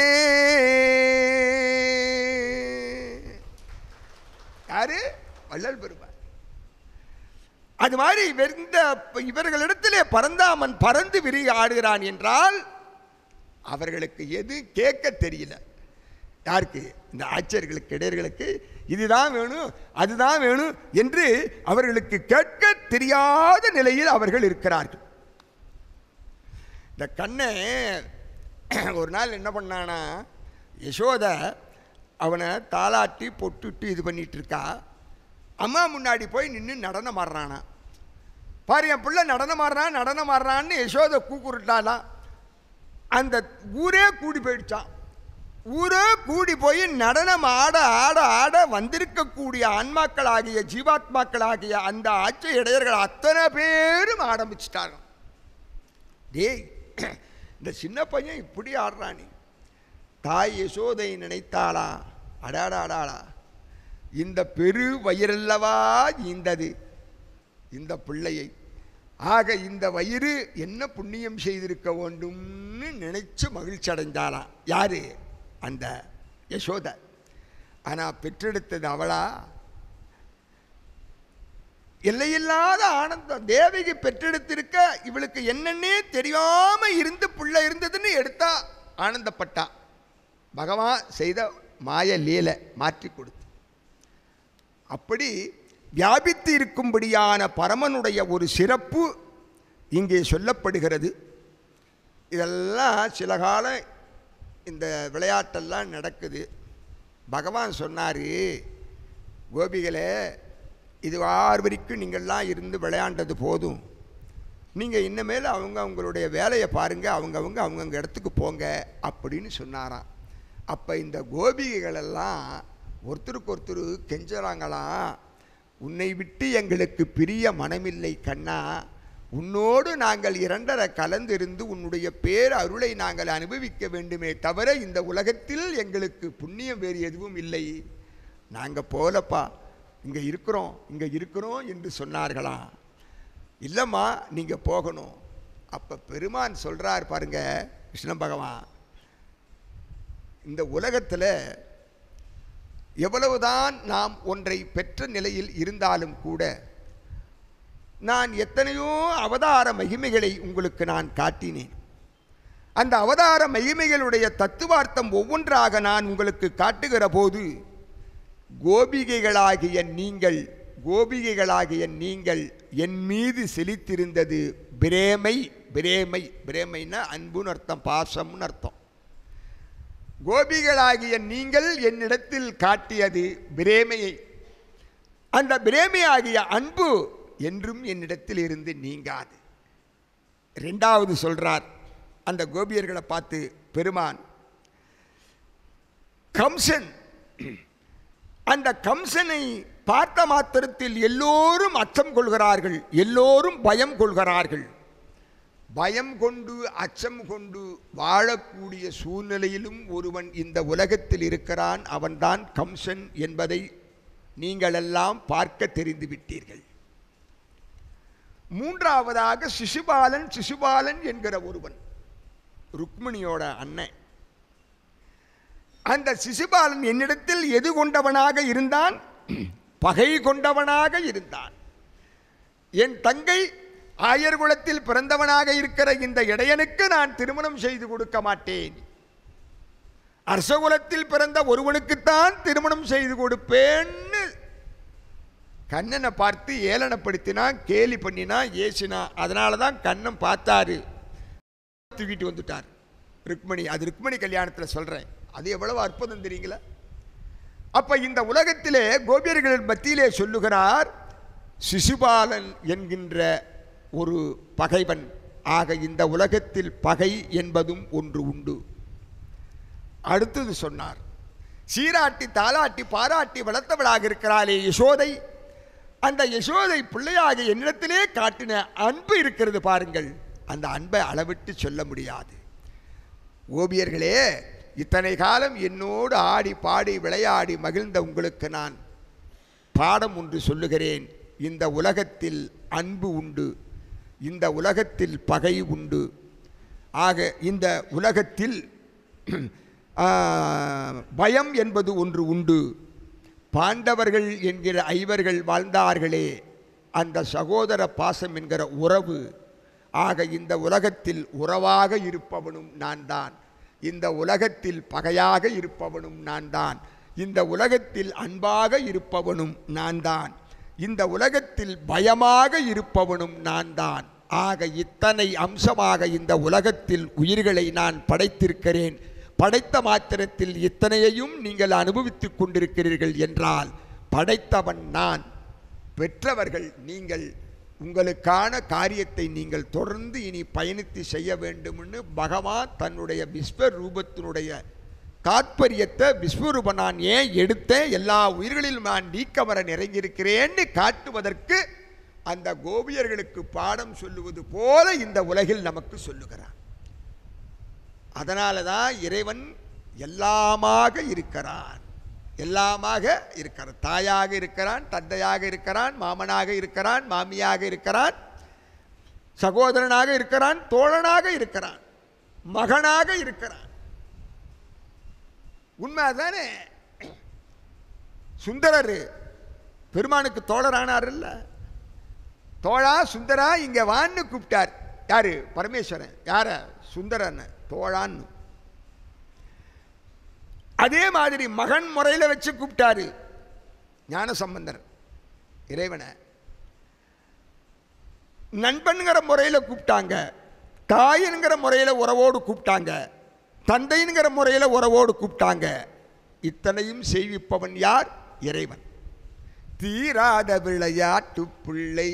யாரு வள்ளல் பெருமான் அது மாதிரி வெந்த இவர்களிடத்திலே பரந்தாமன் பறந்து விரி ஆடுகிறான் என்றால் அவர்களுக்கு எது கேட்க தெரியல யாருக்கு இந்த ஆச்சரியர்களுக்கு இடையர்களுக்கு இதுதான் வேணும் அதுதான் வேணும் என்று அவர்களுக்கு கேட்க தெரியாத நிலையில் அவர்கள் இருக்கிறார்கள் இந்த கண்ணை ஒரு நாள் என்ன பண்ணானா யசோத அவனை தாளாட்டி பொட்டுட்டு இது பண்ணிட்டு இருக்கா அம்மா முன்னாடி போய் நின்று நடனம் ஆடுறானா பாரு என் பிள்ளை நடனம் ஆடுறான் நடனம் ஆடுறான்னு யசோதை கூக்குருட்டாலாம் அந்த ஊரே கூடி போயிடுச்சான் ஊரே கூடி போய் நடனம் ஆட ஆட ஆட வந்திருக்கக்கூடிய ஆன்மாக்களாகிய ஜீவாத்மாக்களாகிய அந்த ஆட்சி இடையர்கள் அத்தனை பேரும் ஆரம்பிச்சிட்டாங்க டேய் இந்த சின்ன பையன் இப்படி ஆடுறானே தாய் யசோதை நினைத்தாளா அடாடா அடாடா இந்த பெரு வயிறல்லவா ஈந்தது இந்த பிள்ளையை ஆக இந்த வயிறு என்ன புண்ணியம் செய்திருக்க வேண்டும்னு நினைச்சு மகிழ்ச்சி அடைஞ்சாளாம் யாரு அந்த யசோத ஆனால் பெற்றெடுத்தது அவளா எல்லையில்லாத ஆனந்தம் தேவகி பெற்றெடுத்திருக்க இவளுக்கு என்னன்னே தெரியாம இருந்து புள்ள இருந்ததுன்னு எடுத்தா ஆனந்தப்பட்டா பகவான் செய்த மாய லீலை மாற்றி கொடுத்து அப்படி வியாபித்து இருக்கும்படியான பரமனுடைய ஒரு சிறப்பு இங்கே சொல்லப்படுகிறது இதெல்லாம் சில காலம் இந்த விளையாட்டெல்லாம் நடக்குது பகவான் சொன்னார் கோபிகளே இது ஆறு வரைக்கும் நீங்கள்லாம் இருந்து விளையாண்டது போதும் நீங்கள் இனிமேல் அவங்க அவங்களுடைய வேலையை பாருங்கள் அவங்கவுங்க அவங்கவுங்க இடத்துக்கு போங்க அப்படின்னு சொன்னாராம் அப்போ இந்த கோபிகைகளெல்லாம் ஒருத்தருக்கு ஒருத்தர் கெஞ்சுறாங்களாம் உன்னை விட்டு எங்களுக்கு பிரிய மனமில்லை கண்ணா உன்னோடு நாங்கள் இரண்டரை கலந்திருந்து உன்னுடைய பேர் அருளை நாங்கள் அனுபவிக்க வேண்டுமே தவிர இந்த உலகத்தில் எங்களுக்கு புண்ணியம் வேறு எதுவும் இல்லை நாங்கள் போலப்பா இங்கே இருக்கிறோம் இங்கே இருக்கிறோம் என்று சொன்னார்களாம் இல்லைம்மா நீங்கள் போகணும் அப்போ பெருமான் சொல்கிறார் பாருங்க கிருஷ்ண பகவான் இந்த உலகத்தில் எவ்வளவுதான் நாம் ஒன்றை பெற்ற நிலையில் இருந்தாலும் கூட நான் எத்தனையோ அவதார மகிமைகளை உங்களுக்கு நான் காட்டினேன் அந்த அவதார மகிமைகளுடைய தத்துவார்த்தம் ஒவ்வொன்றாக நான் உங்களுக்கு காட்டுகிற போது கோபிகைகளாகிய நீங்கள் கோபிகைகளாகிய நீங்கள் என் மீது செலுத்திருந்தது பிரேமை பிரேமை பிரேமைன்னா அன்புன்னு அர்த்தம் பாசம்னு அர்த்தம் கோபிகளாகிய நீங்கள் என்னிடத்தில் காட்டியது பிரேமையை அந்த பிரேமையாகிய அன்பு என்றும் என்னிடத்தில் இருந்து நீங்காது ரெண்டாவது சொல்றார் அந்த கோபியர்களை பார்த்து பெருமான் கம்சன் அந்த கம்சனை பார்த்த மாத்திரத்தில் எல்லோரும் அச்சம் கொள்கிறார்கள் எல்லோரும் பயம் கொள்கிறார்கள் பயம் கொண்டு அச்சம் கொண்டு வாழக்கூடிய சூழ்நிலையிலும் ஒருவன் இந்த உலகத்தில் இருக்கிறான் அவன்தான் கம்சன் என்பதை நீங்களெல்லாம் பார்க்க தெரிந்து விட்டீர்கள் மூன்றாவதாக சிசுபாலன் சிசுபாலன் என்கிற ஒருவன் ருக்மிணியோட அண்ணன் அந்த சிசுபாலன் என்னிடத்தில் எது கொண்டவனாக இருந்தான் பகை கொண்டவனாக இருந்தான் என் தங்கை ஆயர் குலத்தில் பிறந்தவனாக இருக்கிற இந்த இடையனுக்கு நான் திருமணம் செய்து கொடுக்க மாட்டேன் அரசகுலத்தில் பிறந்த ஒருவனுக்குத்தான் திருமணம் செய்து கொடுப்பேன்னு கண்ணனை பார்த்து ஏளனப்படுத்தினா கேலி பண்ணினா ஏசினா அதனால தான் கண்ணன் பார்த்தாரு தூக்கிட்டு வந்துட்டார் ருக்மணி அது ருக்மணி கல்யாணத்தில் சொல்கிறேன் அது எவ்வளவு அற்புதம் தெரியுங்களா அப்ப இந்த உலகத்திலே கோபியர்கள் மத்தியிலே சொல்லுகிறார் சிசுபாலன் என்கின்ற ஒரு பகைவன் ஆக இந்த உலகத்தில் பகை என்பதும் ஒன்று உண்டு அடுத்தது சொன்னார் சீராட்டி தாலாட்டி பாராட்டி வளர்த்தவளாக இருக்கிறாளே யசோதை அந்த யசோதை பிள்ளையாக என்னிடத்திலே காட்டின அன்பு இருக்கிறது பாருங்கள் அந்த அன்பை அளவிட்டு சொல்ல முடியாது ஓவியர்களே இத்தனை காலம் என்னோடு ஆடி பாடி விளையாடி மகிழ்ந்த உங்களுக்கு நான் பாடம் ஒன்று சொல்லுகிறேன் இந்த உலகத்தில் அன்பு உண்டு இந்த உலகத்தில் பகை உண்டு ஆக இந்த உலகத்தில் ஆ, பயம் என்பது ஒன்று உண்டு பாண்டவர்கள் என்கிற ஐவர்கள் வாழ்ந்தார்களே அந்த சகோதர பாசம் என்கிற உறவு ஆக இந்த உலகத்தில் உறவாக இருப்பவனும் நான் தான் இந்த உலகத்தில் பகையாக இருப்பவனும் நான் தான் இந்த உலகத்தில் அன்பாக இருப்பவனும் நான் தான் இந்த உலகத்தில் பயமாக இருப்பவனும் நான் தான் ஆக இத்தனை அம்சமாக இந்த உலகத்தில் உயிர்களை நான் படைத்திருக்கிறேன் படைத்த மாத்திரத்தில் இத்தனையையும் நீங்கள் அனுபவித்துக் கொண்டிருக்கிறீர்கள் என்றால் படைத்தவன் நான் பெற்றவர்கள் நீங்கள் உங்களுக்கான காரியத்தை நீங்கள் தொடர்ந்து இனி பயணித்து செய்ய வேண்டும்னு பகவான் தன்னுடைய விஸ்வரூபத்தினுடைய தாத்பரியத்தை விஸ்வரூபம் நான் ஏன் எடுத்தேன் எல்லா உயிர்களிலும் நான் நீக்கமர நிறைஞ்சிருக்கிறேன்னு காட்டுவதற்கு அந்த கோபியர்களுக்கு பாடம் சொல்லுவது போல இந்த உலகில் நமக்கு சொல்லுகிறான் அதனால தான் இறைவன் எல்லாமாக இருக்கிறான் எல்லாமாக இருக்கிறான் தாயாக இருக்கிறான் தந்தையாக இருக்கிறான் மாமனாக இருக்கிறான் மாமியாக இருக்கிறான் சகோதரனாக இருக்கிறான் தோழனாக இருக்கிறான் மகனாக இருக்கிறான் உண்மைதானே சுந்தரர் பெருமானுக்கு தோழரானார் இல்ல தோழா சுந்தரா இங்க வான்னு கூப்பிட்டார் யாரு பரமேஸ்வரன் யார சுந்தரன் தோழான்னு அதே மாதிரி மகன் முறையில் வச்சு கூப்பிட்டாரு ஞானசம்பந்தர் இறைவனை நண்பனுங்கிற முறையில் கூப்பிட்டாங்க தாயின்கிற முறையில் உறவோடு கூப்பிட்டாங்க தந்தைங்கிற முறையில் உறவோடு கூப்பிட்டாங்க இத்தனையும் செய்விப்பவன் யார் இறைவன் தீராத விளையாட்டு பிள்ளை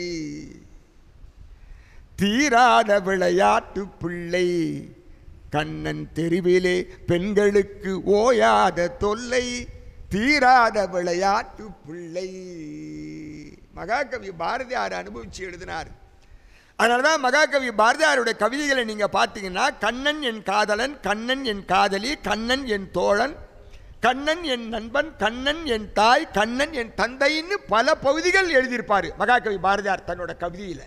தீராத விளையாட்டு பிள்ளை கண்ணன் தெருவிலே பெண்களுக்கு ஓயாத தொல்லை தீராத விளையாட்டு பிள்ளை மகாகவி பாரதியார் அனுபவிச்சு எழுதினார் அதனால தான் மகாகவி பாரதியாருடைய கவிதைகளை நீங்கள் பார்த்தீங்கன்னா கண்ணன் என் காதலன் கண்ணன் என் காதலி கண்ணன் என் தோழன் கண்ணன் என் நண்பன் கண்ணன் என் தாய் கண்ணன் என் தந்தைன்னு பல பகுதிகள் எழுதியிருப்பார் மகாகவி பாரதியார் தன்னோட கவிதையில்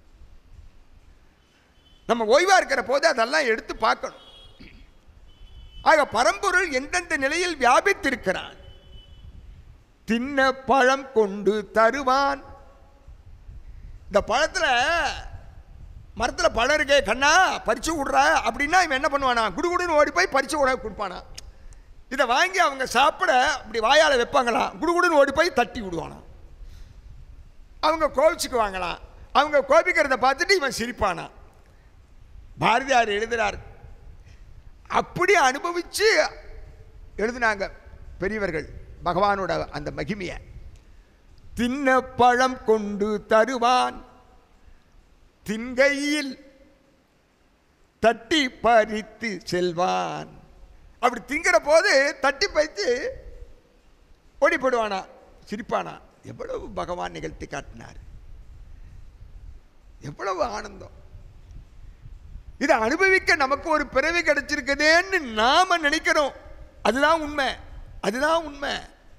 நம்ம ஓய்வா இருக்கிற போது அதெல்லாம் எடுத்து பார்க்கணும் ஆக பரம்பொருள் எந்தெந்த நிலையில் வியாபித்திருக்கிறான் தின்ன பழம் கொண்டு தருவான் இந்த பழத்தில் மரத்தில் பழம் இருக்கே கண்ணா பறிச்சு விட்றா அப்படின்னா இவன் என்ன பண்ணுவானா குடுகுடுன்னு ஓடி போய் பறிச்சு விட கொடுப்பானா இதை வாங்கி அவங்க சாப்பிட அப்படி வாயால் வைப்பாங்களாம் குடுகுடுன்னு ஓடி போய் தட்டி விடுவானா அவங்க கோவிச்சுக்குவாங்களாம் அவங்க கோபிக்கிறத பார்த்துட்டு இவன் சிரிப்பானா பாரதியார் எழுதுறார் அப்படி அனுபவிச்சு எழுதினாங்க பெரியவர்கள் பகவானோட அந்த மகிமையை தின்ன பழம் கொண்டு தருவான் தின்கையில் தட்டி பறித்து செல்வான் அப்படி திங்கிற போது தட்டி பறித்து ஓடி போடுவானா சிரிப்பானா எவ்வளவு பகவான் நிகழ்த்தி காட்டினார் எவ்வளவு ஆனந்தம் இதை அனுபவிக்க நமக்கு ஒரு பிறவி கிடைச்சிருக்குதேன்னு நாம நினைக்கிறோம் அதுதான் உண்மை அதுதான் உண்மை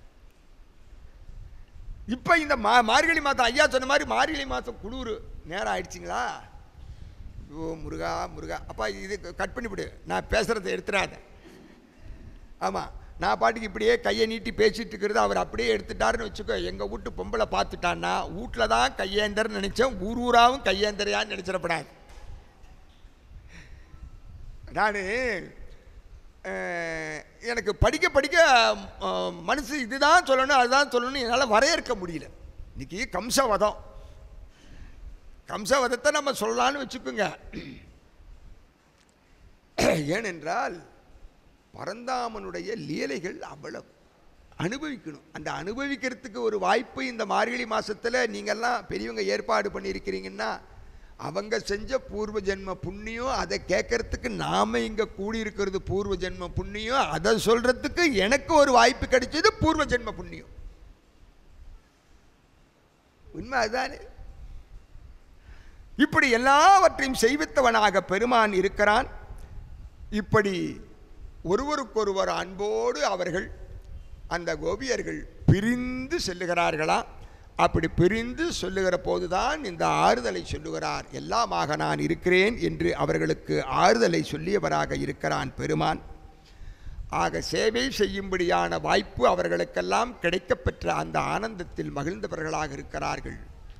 இப்ப இந்த மா மார்கழி மாதம் ஐயா சொன்ன மாதிரி மார்கழி மாதம் குளிர் நேரம் ஆயிடுச்சிங்களா ஓ முருகா முருகா அப்பா இது கட் பண்ணிவிடு நான் பேசுகிறத எடுத்துடாத ஆமாம் நான் பாட்டுக்கு இப்படியே கையை நீட்டி பேசிட்டு இருக்கிறது அவர் அப்படியே எடுத்துட்டாருன்னு வச்சுக்கோ எங்கள் வீட்டு பொம்பளை பார்த்துட்டான்னா வீட்டில் தான் கையேந்தர்னு நினச்சேன் ஊர் ஊராவும் கையேந்தரையான்னு நினச்சிடப்படாது நான் எனக்கு படிக்க படிக்க அஹ், மனசு இதுதான் சொல்லணும் அதுதான் சொல்லணும் என்னால் வரையறுக்க முடியல இன்னைக்கு கம்சவதம் கம்சவதத்தை நம்ம சொல்லலாம்னு வச்சுக்கோங்க ஏனென்றால் பரந்தாமனுடைய லீலைகள் அவ்வளவு அனுபவிக்கணும் அந்த அனுபவிக்கிறதுக்கு ஒரு வாய்ப்பு இந்த மார்கழி மாசத்துல நீங்கெல்லாம் பெரியவங்க ஏற்பாடு பண்ணியிருக்கிறீங்கன்னா அவங்க செஞ்ச பூர்வ ஜென்ம புண்ணியம் அதை கேட்கறதுக்கு நாம இங்க கூடியிருக்கிறது பூர்வ ஜென்ம புண்ணியம் அதை சொல்றதுக்கு எனக்கு ஒரு வாய்ப்பு கிடைச்சது பூர்வ ஜென்ம புண்ணியம் உண்மை அதுதானே இப்படி எல்லாவற்றையும் செய்வித்தவனாக பெருமான் இருக்கிறான் இப்படி ஒருவருக்கொருவர் அன்போடு அவர்கள் அந்த கோபியர்கள் பிரிந்து செல்லுகிறார்களாம் அப்படி பிரிந்து சொல்லுகிற போதுதான் இந்த ஆறுதலை சொல்லுகிறார் எல்லாமாக நான் இருக்கிறேன் என்று அவர்களுக்கு ஆறுதலை சொல்லியவராக இருக்கிறான் பெருமான் ஆக சேவை செய்யும்படியான வாய்ப்பு அவர்களுக்கெல்லாம் கிடைக்கப்பெற்ற அந்த ஆனந்தத்தில் மகிழ்ந்தவர்களாக இருக்கிறார்கள்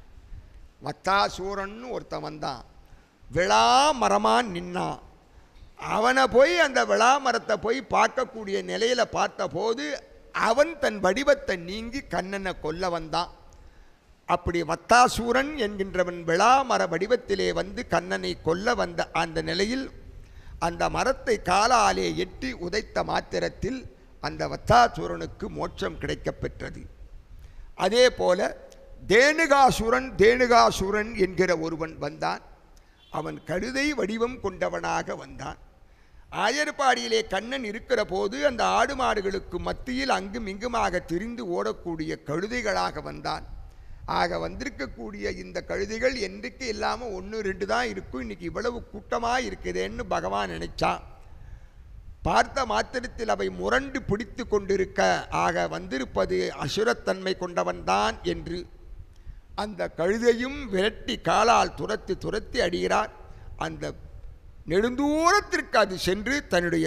வத்தாசூரன் ஒருத்தன் வந்தான் விழா மரமான் நின்னான் அவனை போய் அந்த விழா மரத்தை போய் பார்க்கக்கூடிய நிலையில பார்த்தபோது அவன் தன் வடிவத்தை நீங்கி கண்ணனை கொல்ல வந்தான் அப்படி வத்தாசூரன் என்கின்றவன் விழாமர வடிவத்திலே வந்து கண்ணனை கொல்ல வந்த அந்த நிலையில் அந்த மரத்தை காலாலே எட்டி உதைத்த மாத்திரத்தில் அந்த வத்தாசூரனுக்கு மோட்சம் கிடைக்கப் பெற்றது அதே போல தேனுகாசுரன் தேனுகாசுரன் என்கிற ஒருவன் வந்தான் அவன் கழுதை வடிவம் கொண்டவனாக வந்தான் ஆயர்பாடியிலே கண்ணன் இருக்கிற போது அந்த ஆடு மாடுகளுக்கு மத்தியில் அங்கும் இங்குமாக திரிந்து ஓடக்கூடிய கழுதைகளாக வந்தான் ஆக வந்திருக்கக்கூடிய இந்த கழுதைகள் என்றைக்கு இல்லாமல் ஒன்று ரெண்டு தான் இருக்கும் இன்னைக்கு இவ்வளவு கூட்டமாக இருக்குதேன்னு பகவான் நினைச்சான் பார்த்த மாத்திரத்தில் அவை முரண்டு பிடித்து கொண்டிருக்க ஆக வந்திருப்பது அசுரத்தன்மை கொண்டவன்தான் என்று அந்த கழுதையும் விரட்டி காலால் துரத்தி துரத்தி அடிகிறார் அந்த நெடுந்தூரத்திற்கு அது சென்று தன்னுடைய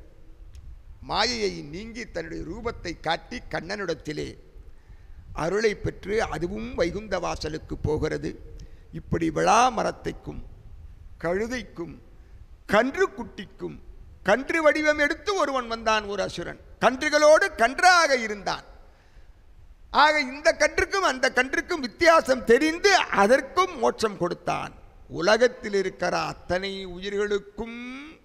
மாயையை நீங்கி தன்னுடைய ரூபத்தை காட்டி கண்ணனிடத்திலே அருளை பெற்று அதுவும் வைகுந்த வாசலுக்கு போகிறது இப்படி விழா மரத்தைக்கும் கழுதைக்கும் கன்று குட்டிக்கும் கன்று வடிவம் எடுத்து ஒருவன் வந்தான் ஒரு அசுரன் கன்றுகளோடு கன்றாக இருந்தான் ஆக இந்த கன்றுக்கும் அந்த கன்றுக்கும் வித்தியாசம் தெரிந்து அதற்கும் மோட்சம் கொடுத்தான் உலகத்தில் இருக்கிற அத்தனை உயிர்களுக்கும்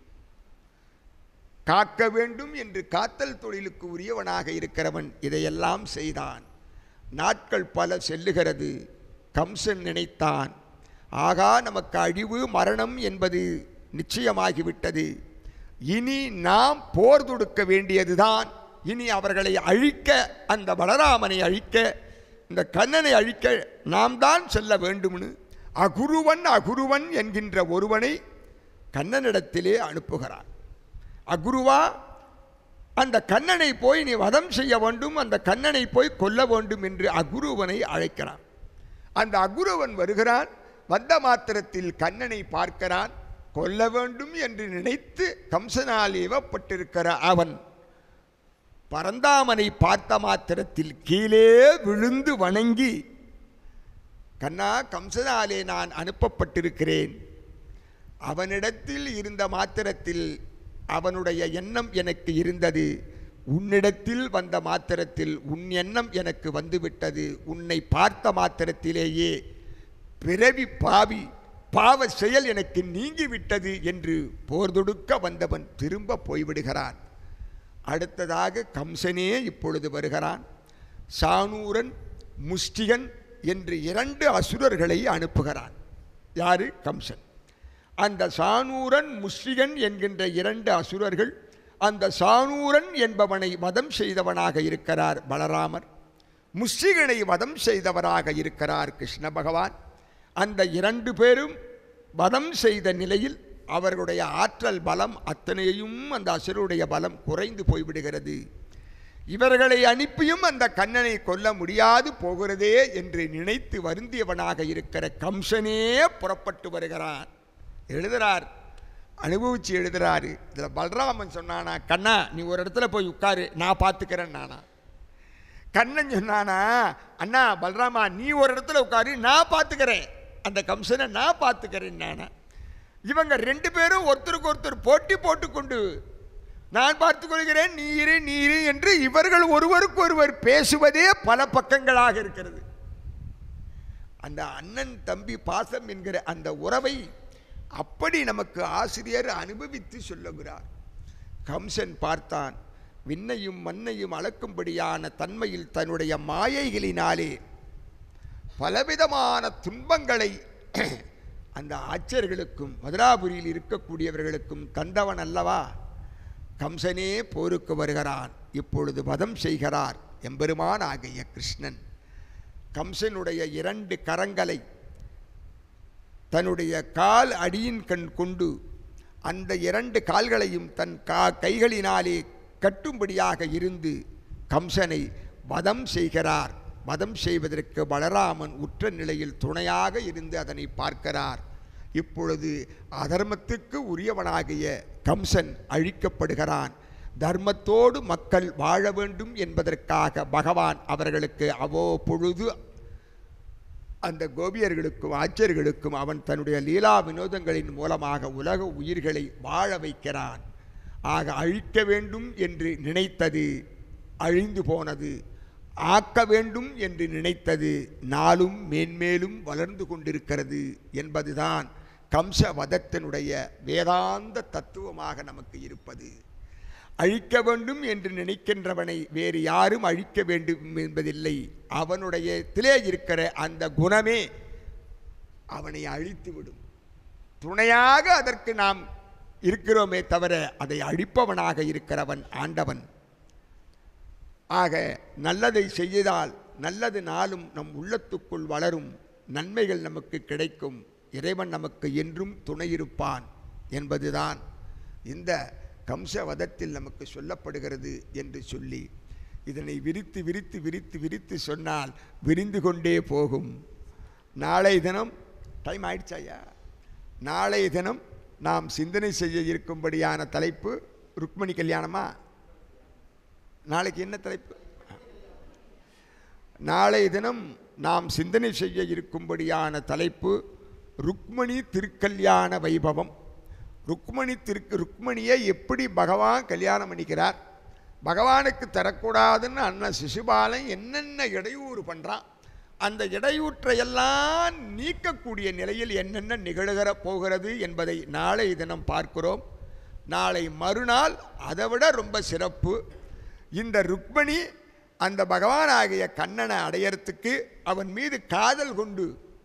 காக்க வேண்டும் என்று காத்தல் தொழிலுக்கு உரியவனாக இருக்கிறவன் இதையெல்லாம் செய்தான் நாட்கள் பல செல்லுகிறது கம்சன் நினைத்தான் ஆகா நமக்கு அழிவு மரணம் என்பது நிச்சயமாகிவிட்டது இனி நாம் போர் தொடுக்க வேண்டியதுதான் இனி அவர்களை அழிக்க அந்த பலராமனை அழிக்க இந்த கண்ணனை அழிக்க நாம் தான் செல்ல வேண்டும்னு அகுருவன் அகுருவன் என்கின்ற ஒருவனை கண்ணனிடத்திலே அனுப்புகிறான் அகுருவா அந்த கண்ணனை போய் நீ வதம் செய்ய வேண்டும் அந்த கண்ணனை போய் கொல்ல வேண்டும் என்று அகுருவனை அழைக்கிறான் அந்த அகுருவன் வருகிறான் வந்த மாத்திரத்தில் கண்ணனை பார்க்கிறான் கொல்ல வேண்டும் என்று நினைத்து கம்சனால் ஏவப்பட்டிருக்கிற அவன் பரந்தாமனை பார்த்த மாத்திரத்தில் கீழே விழுந்து வணங்கி கண்ணா கம்சனாலே நான் அனுப்பப்பட்டிருக்கிறேன் அவனிடத்தில் இருந்த மாத்திரத்தில் அவனுடைய எண்ணம் எனக்கு இருந்தது உன்னிடத்தில் வந்த மாத்திரத்தில் உன் எண்ணம் எனக்கு வந்துவிட்டது உன்னை பார்த்த மாத்திரத்திலேயே பிறவி பாவி பாவ செயல் எனக்கு நீங்கிவிட்டது என்று போர் தொடுக்க வந்தவன் திரும்ப போய்விடுகிறான் அடுத்ததாக கம்சனே இப்பொழுது வருகிறான் சானூரன் முஷ்டிகன் என்று இரண்டு அசுரர்களை அனுப்புகிறான் யாரு கம்சன் அந்த சானூரன் முஷ்டிகன் என்கின்ற இரண்டு அசுரர்கள் அந்த சானூரன் என்பவனை வதம் செய்தவனாக இருக்கிறார் பலராமர் முஷ்டிகனை வதம் செய்தவராக இருக்கிறார் கிருஷ்ண பகவான் அந்த இரண்டு பேரும் வதம் செய்த நிலையில் அவர்களுடைய ஆற்றல் பலம் அத்தனையும் அந்த அசுரருடைய பலம் குறைந்து போய்விடுகிறது இவர்களை அனுப்பியும் அந்த கண்ணனை கொல்ல முடியாது போகிறதே என்று நினைத்து வருந்தியவனாக இருக்கிற கம்சனே புறப்பட்டு வருகிறான் எழுதுறார் அனுபவிச்சு எழுதுறாரு இதில் பலராமன் சொன்னானா கண்ணா நீ ஒரு இடத்துல போய் உட்காரு நான் பார்த்துக்கிறேன் நானா கண்ணன் சொன்னானா அண்ணா பலராமா நீ ஒரு இடத்துல உட்காரு நான் பார்த்துக்கிறேன் அந்த கம்சனை நான் பார்த்துக்கிறேன் நானா இவங்க ரெண்டு பேரும் ஒருத்தருக்கு ஒருத்தர் போட்டி போட்டுக்கொண்டு நான் பார்த்துக் கொள்கிறேன் நீரு நீரு என்று இவர்கள் ஒருவருக்கு ஒருவர் பேசுவதே பல பக்கங்களாக இருக்கிறது அந்த அண்ணன் தம்பி பாசம் என்கிற அந்த உறவை அப்படி நமக்கு ஆசிரியர் அனுபவித்து சொல்லுகிறார் கம்சன் பார்த்தான் விண்ணையும் மண்ணையும் அளக்கும்படியான தன்மையில் தன்னுடைய மாயைகளினாலே பலவிதமான துன்பங்களை அந்த ஆச்சர்களுக்கும் மதுராபுரியில் இருக்கக்கூடியவர்களுக்கும் தந்தவன் அல்லவா கம்சனே போருக்கு வருகிறான் இப்பொழுது வதம் செய்கிறார் எம்பெருமான் ஆகிய கிருஷ்ணன் கம்சனுடைய இரண்டு கரங்களை தன்னுடைய கால் அடியின் கண் கொண்டு அந்த இரண்டு கால்களையும் தன் கா கைகளினாலே கட்டும்படியாக இருந்து கம்சனை வதம் செய்கிறார் வதம் செய்வதற்கு பலராமன் உற்ற நிலையில் துணையாக இருந்து அதனை பார்க்கிறார் இப்பொழுது அதர்மத்துக்கு உரியவனாகிய கம்சன் அழிக்கப்படுகிறான் தர்மத்தோடு மக்கள் வாழ வேண்டும் என்பதற்காக பகவான் அவர்களுக்கு அவ்வப்பொழுது அந்த கோபியர்களுக்கும் ஆச்சரியர்களுக்கும் அவன் தன்னுடைய லீலா வினோதங்களின் மூலமாக உலக உயிர்களை வாழ வைக்கிறான் ஆக அழிக்க வேண்டும் என்று நினைத்தது அழிந்து போனது ஆக்க வேண்டும் என்று நினைத்தது நாளும் மேன்மேலும் வளர்ந்து கொண்டிருக்கிறது என்பதுதான் கம்ச வதத்தினுடைய வேதாந்த தத்துவமாக நமக்கு இருப்பது அழிக்க வேண்டும் என்று நினைக்கின்றவனை வேறு யாரும் அழிக்க வேண்டும் என்பதில்லை அவனுடைய திலே இருக்கிற அந்த குணமே அவனை அழித்துவிடும் துணையாக அதற்கு நாம் இருக்கிறோமே தவிர அதை அழிப்பவனாக இருக்கிறவன் ஆண்டவன் ஆக நல்லதை செய்தால் நல்லது நாளும் நம் உள்ளத்துக்குள் வளரும் நன்மைகள் நமக்கு கிடைக்கும் இறைவன் நமக்கு என்றும் துணையிருப்பான் என்பதுதான் இந்த கம்சவதத்தில் நமக்கு சொல்லப்படுகிறது என்று சொல்லி இதனை விரித்து விரித்து விரித்து விரித்து சொன்னால் விரிந்து கொண்டே போகும் நாளை தினம் டைம் ஆயிடுச்சாயா நாளை தினம் நாம் சிந்தனை செய்ய இருக்கும்படியான தலைப்பு ருக்மணி கல்யாணமா நாளைக்கு என்ன தலைப்பு நாளை தினம் நாம் சிந்தனை செய்ய இருக்கும்படியான தலைப்பு ருக்மணி திருக்கல்யாண வைபவம் ருக்மணி திருக்கு ருக்மணியை எப்படி பகவான் கல்யாணம் பண்ணிக்கிறார் பகவானுக்கு தரக்கூடாதுன்னு அண்ணன் சிசுபாலன் என்னென்ன இடையூறு பண்ணுறான் அந்த இடையூற்றையெல்லாம் நீக்கக்கூடிய நிலையில் என்னென்ன நிகழ்கிற போகிறது என்பதை நாளை தினம் பார்க்கிறோம் நாளை மறுநாள் அதை விட ரொம்ப சிறப்பு இந்த ருக்மணி அந்த பகவானாகிய கண்ணனை அடையறதுக்கு அவன் மீது காதல் கொண்டு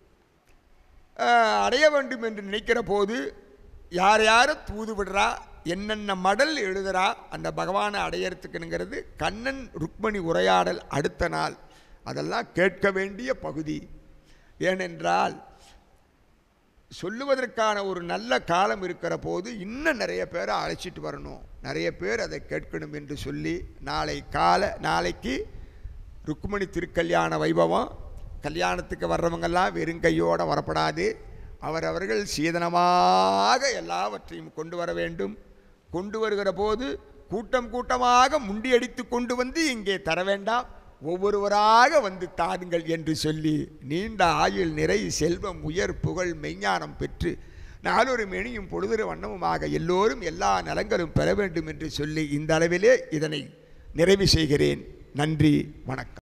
அடைய வேண்டும் என்று நினைக்கிற போது யார் யாரை தூது விடுறா என்னென்ன மடல் எழுதுறா அந்த பகவானை அடையறதுக்குங்கிறது கண்ணன் ருக்மணி உரையாடல் அடுத்த நாள் அதெல்லாம் கேட்க வேண்டிய பகுதி ஏனென்றால் சொல்லுவதற்கான ஒரு நல்ல காலம் இருக்கிற போது இன்னும் நிறைய பேரை அழைச்சிட்டு வரணும் நிறைய பேர் அதை கேட்கணும் என்று சொல்லி நாளை காலை நாளைக்கு ருக்மணி திருக்கல்யாண வைபவம் கல்யாணத்துக்கு வர்றவங்கெல்லாம் வெறுங்கையோடு வரப்படாது அவரவர்கள் சீதனமாக எல்லாவற்றையும் கொண்டு வர வேண்டும் கொண்டு வருகிற போது கூட்டம் கூட்டமாக முண்டியடித்து கொண்டு வந்து இங்கே தர வேண்டாம் ஒவ்வொருவராக வந்து தாருங்கள் என்று சொல்லி நீண்ட ஆயுள் நிறை செல்வம் உயர் புகழ் மெய்ஞானம் பெற்று நாளொரு மெனியும் பொழுதுற வண்ணமுமாக எல்லோரும் எல்லா நலங்களும் பெற வேண்டும் என்று சொல்லி இந்த அளவிலே இதனை நிறைவு செய்கிறேன் நன்றி வணக்கம்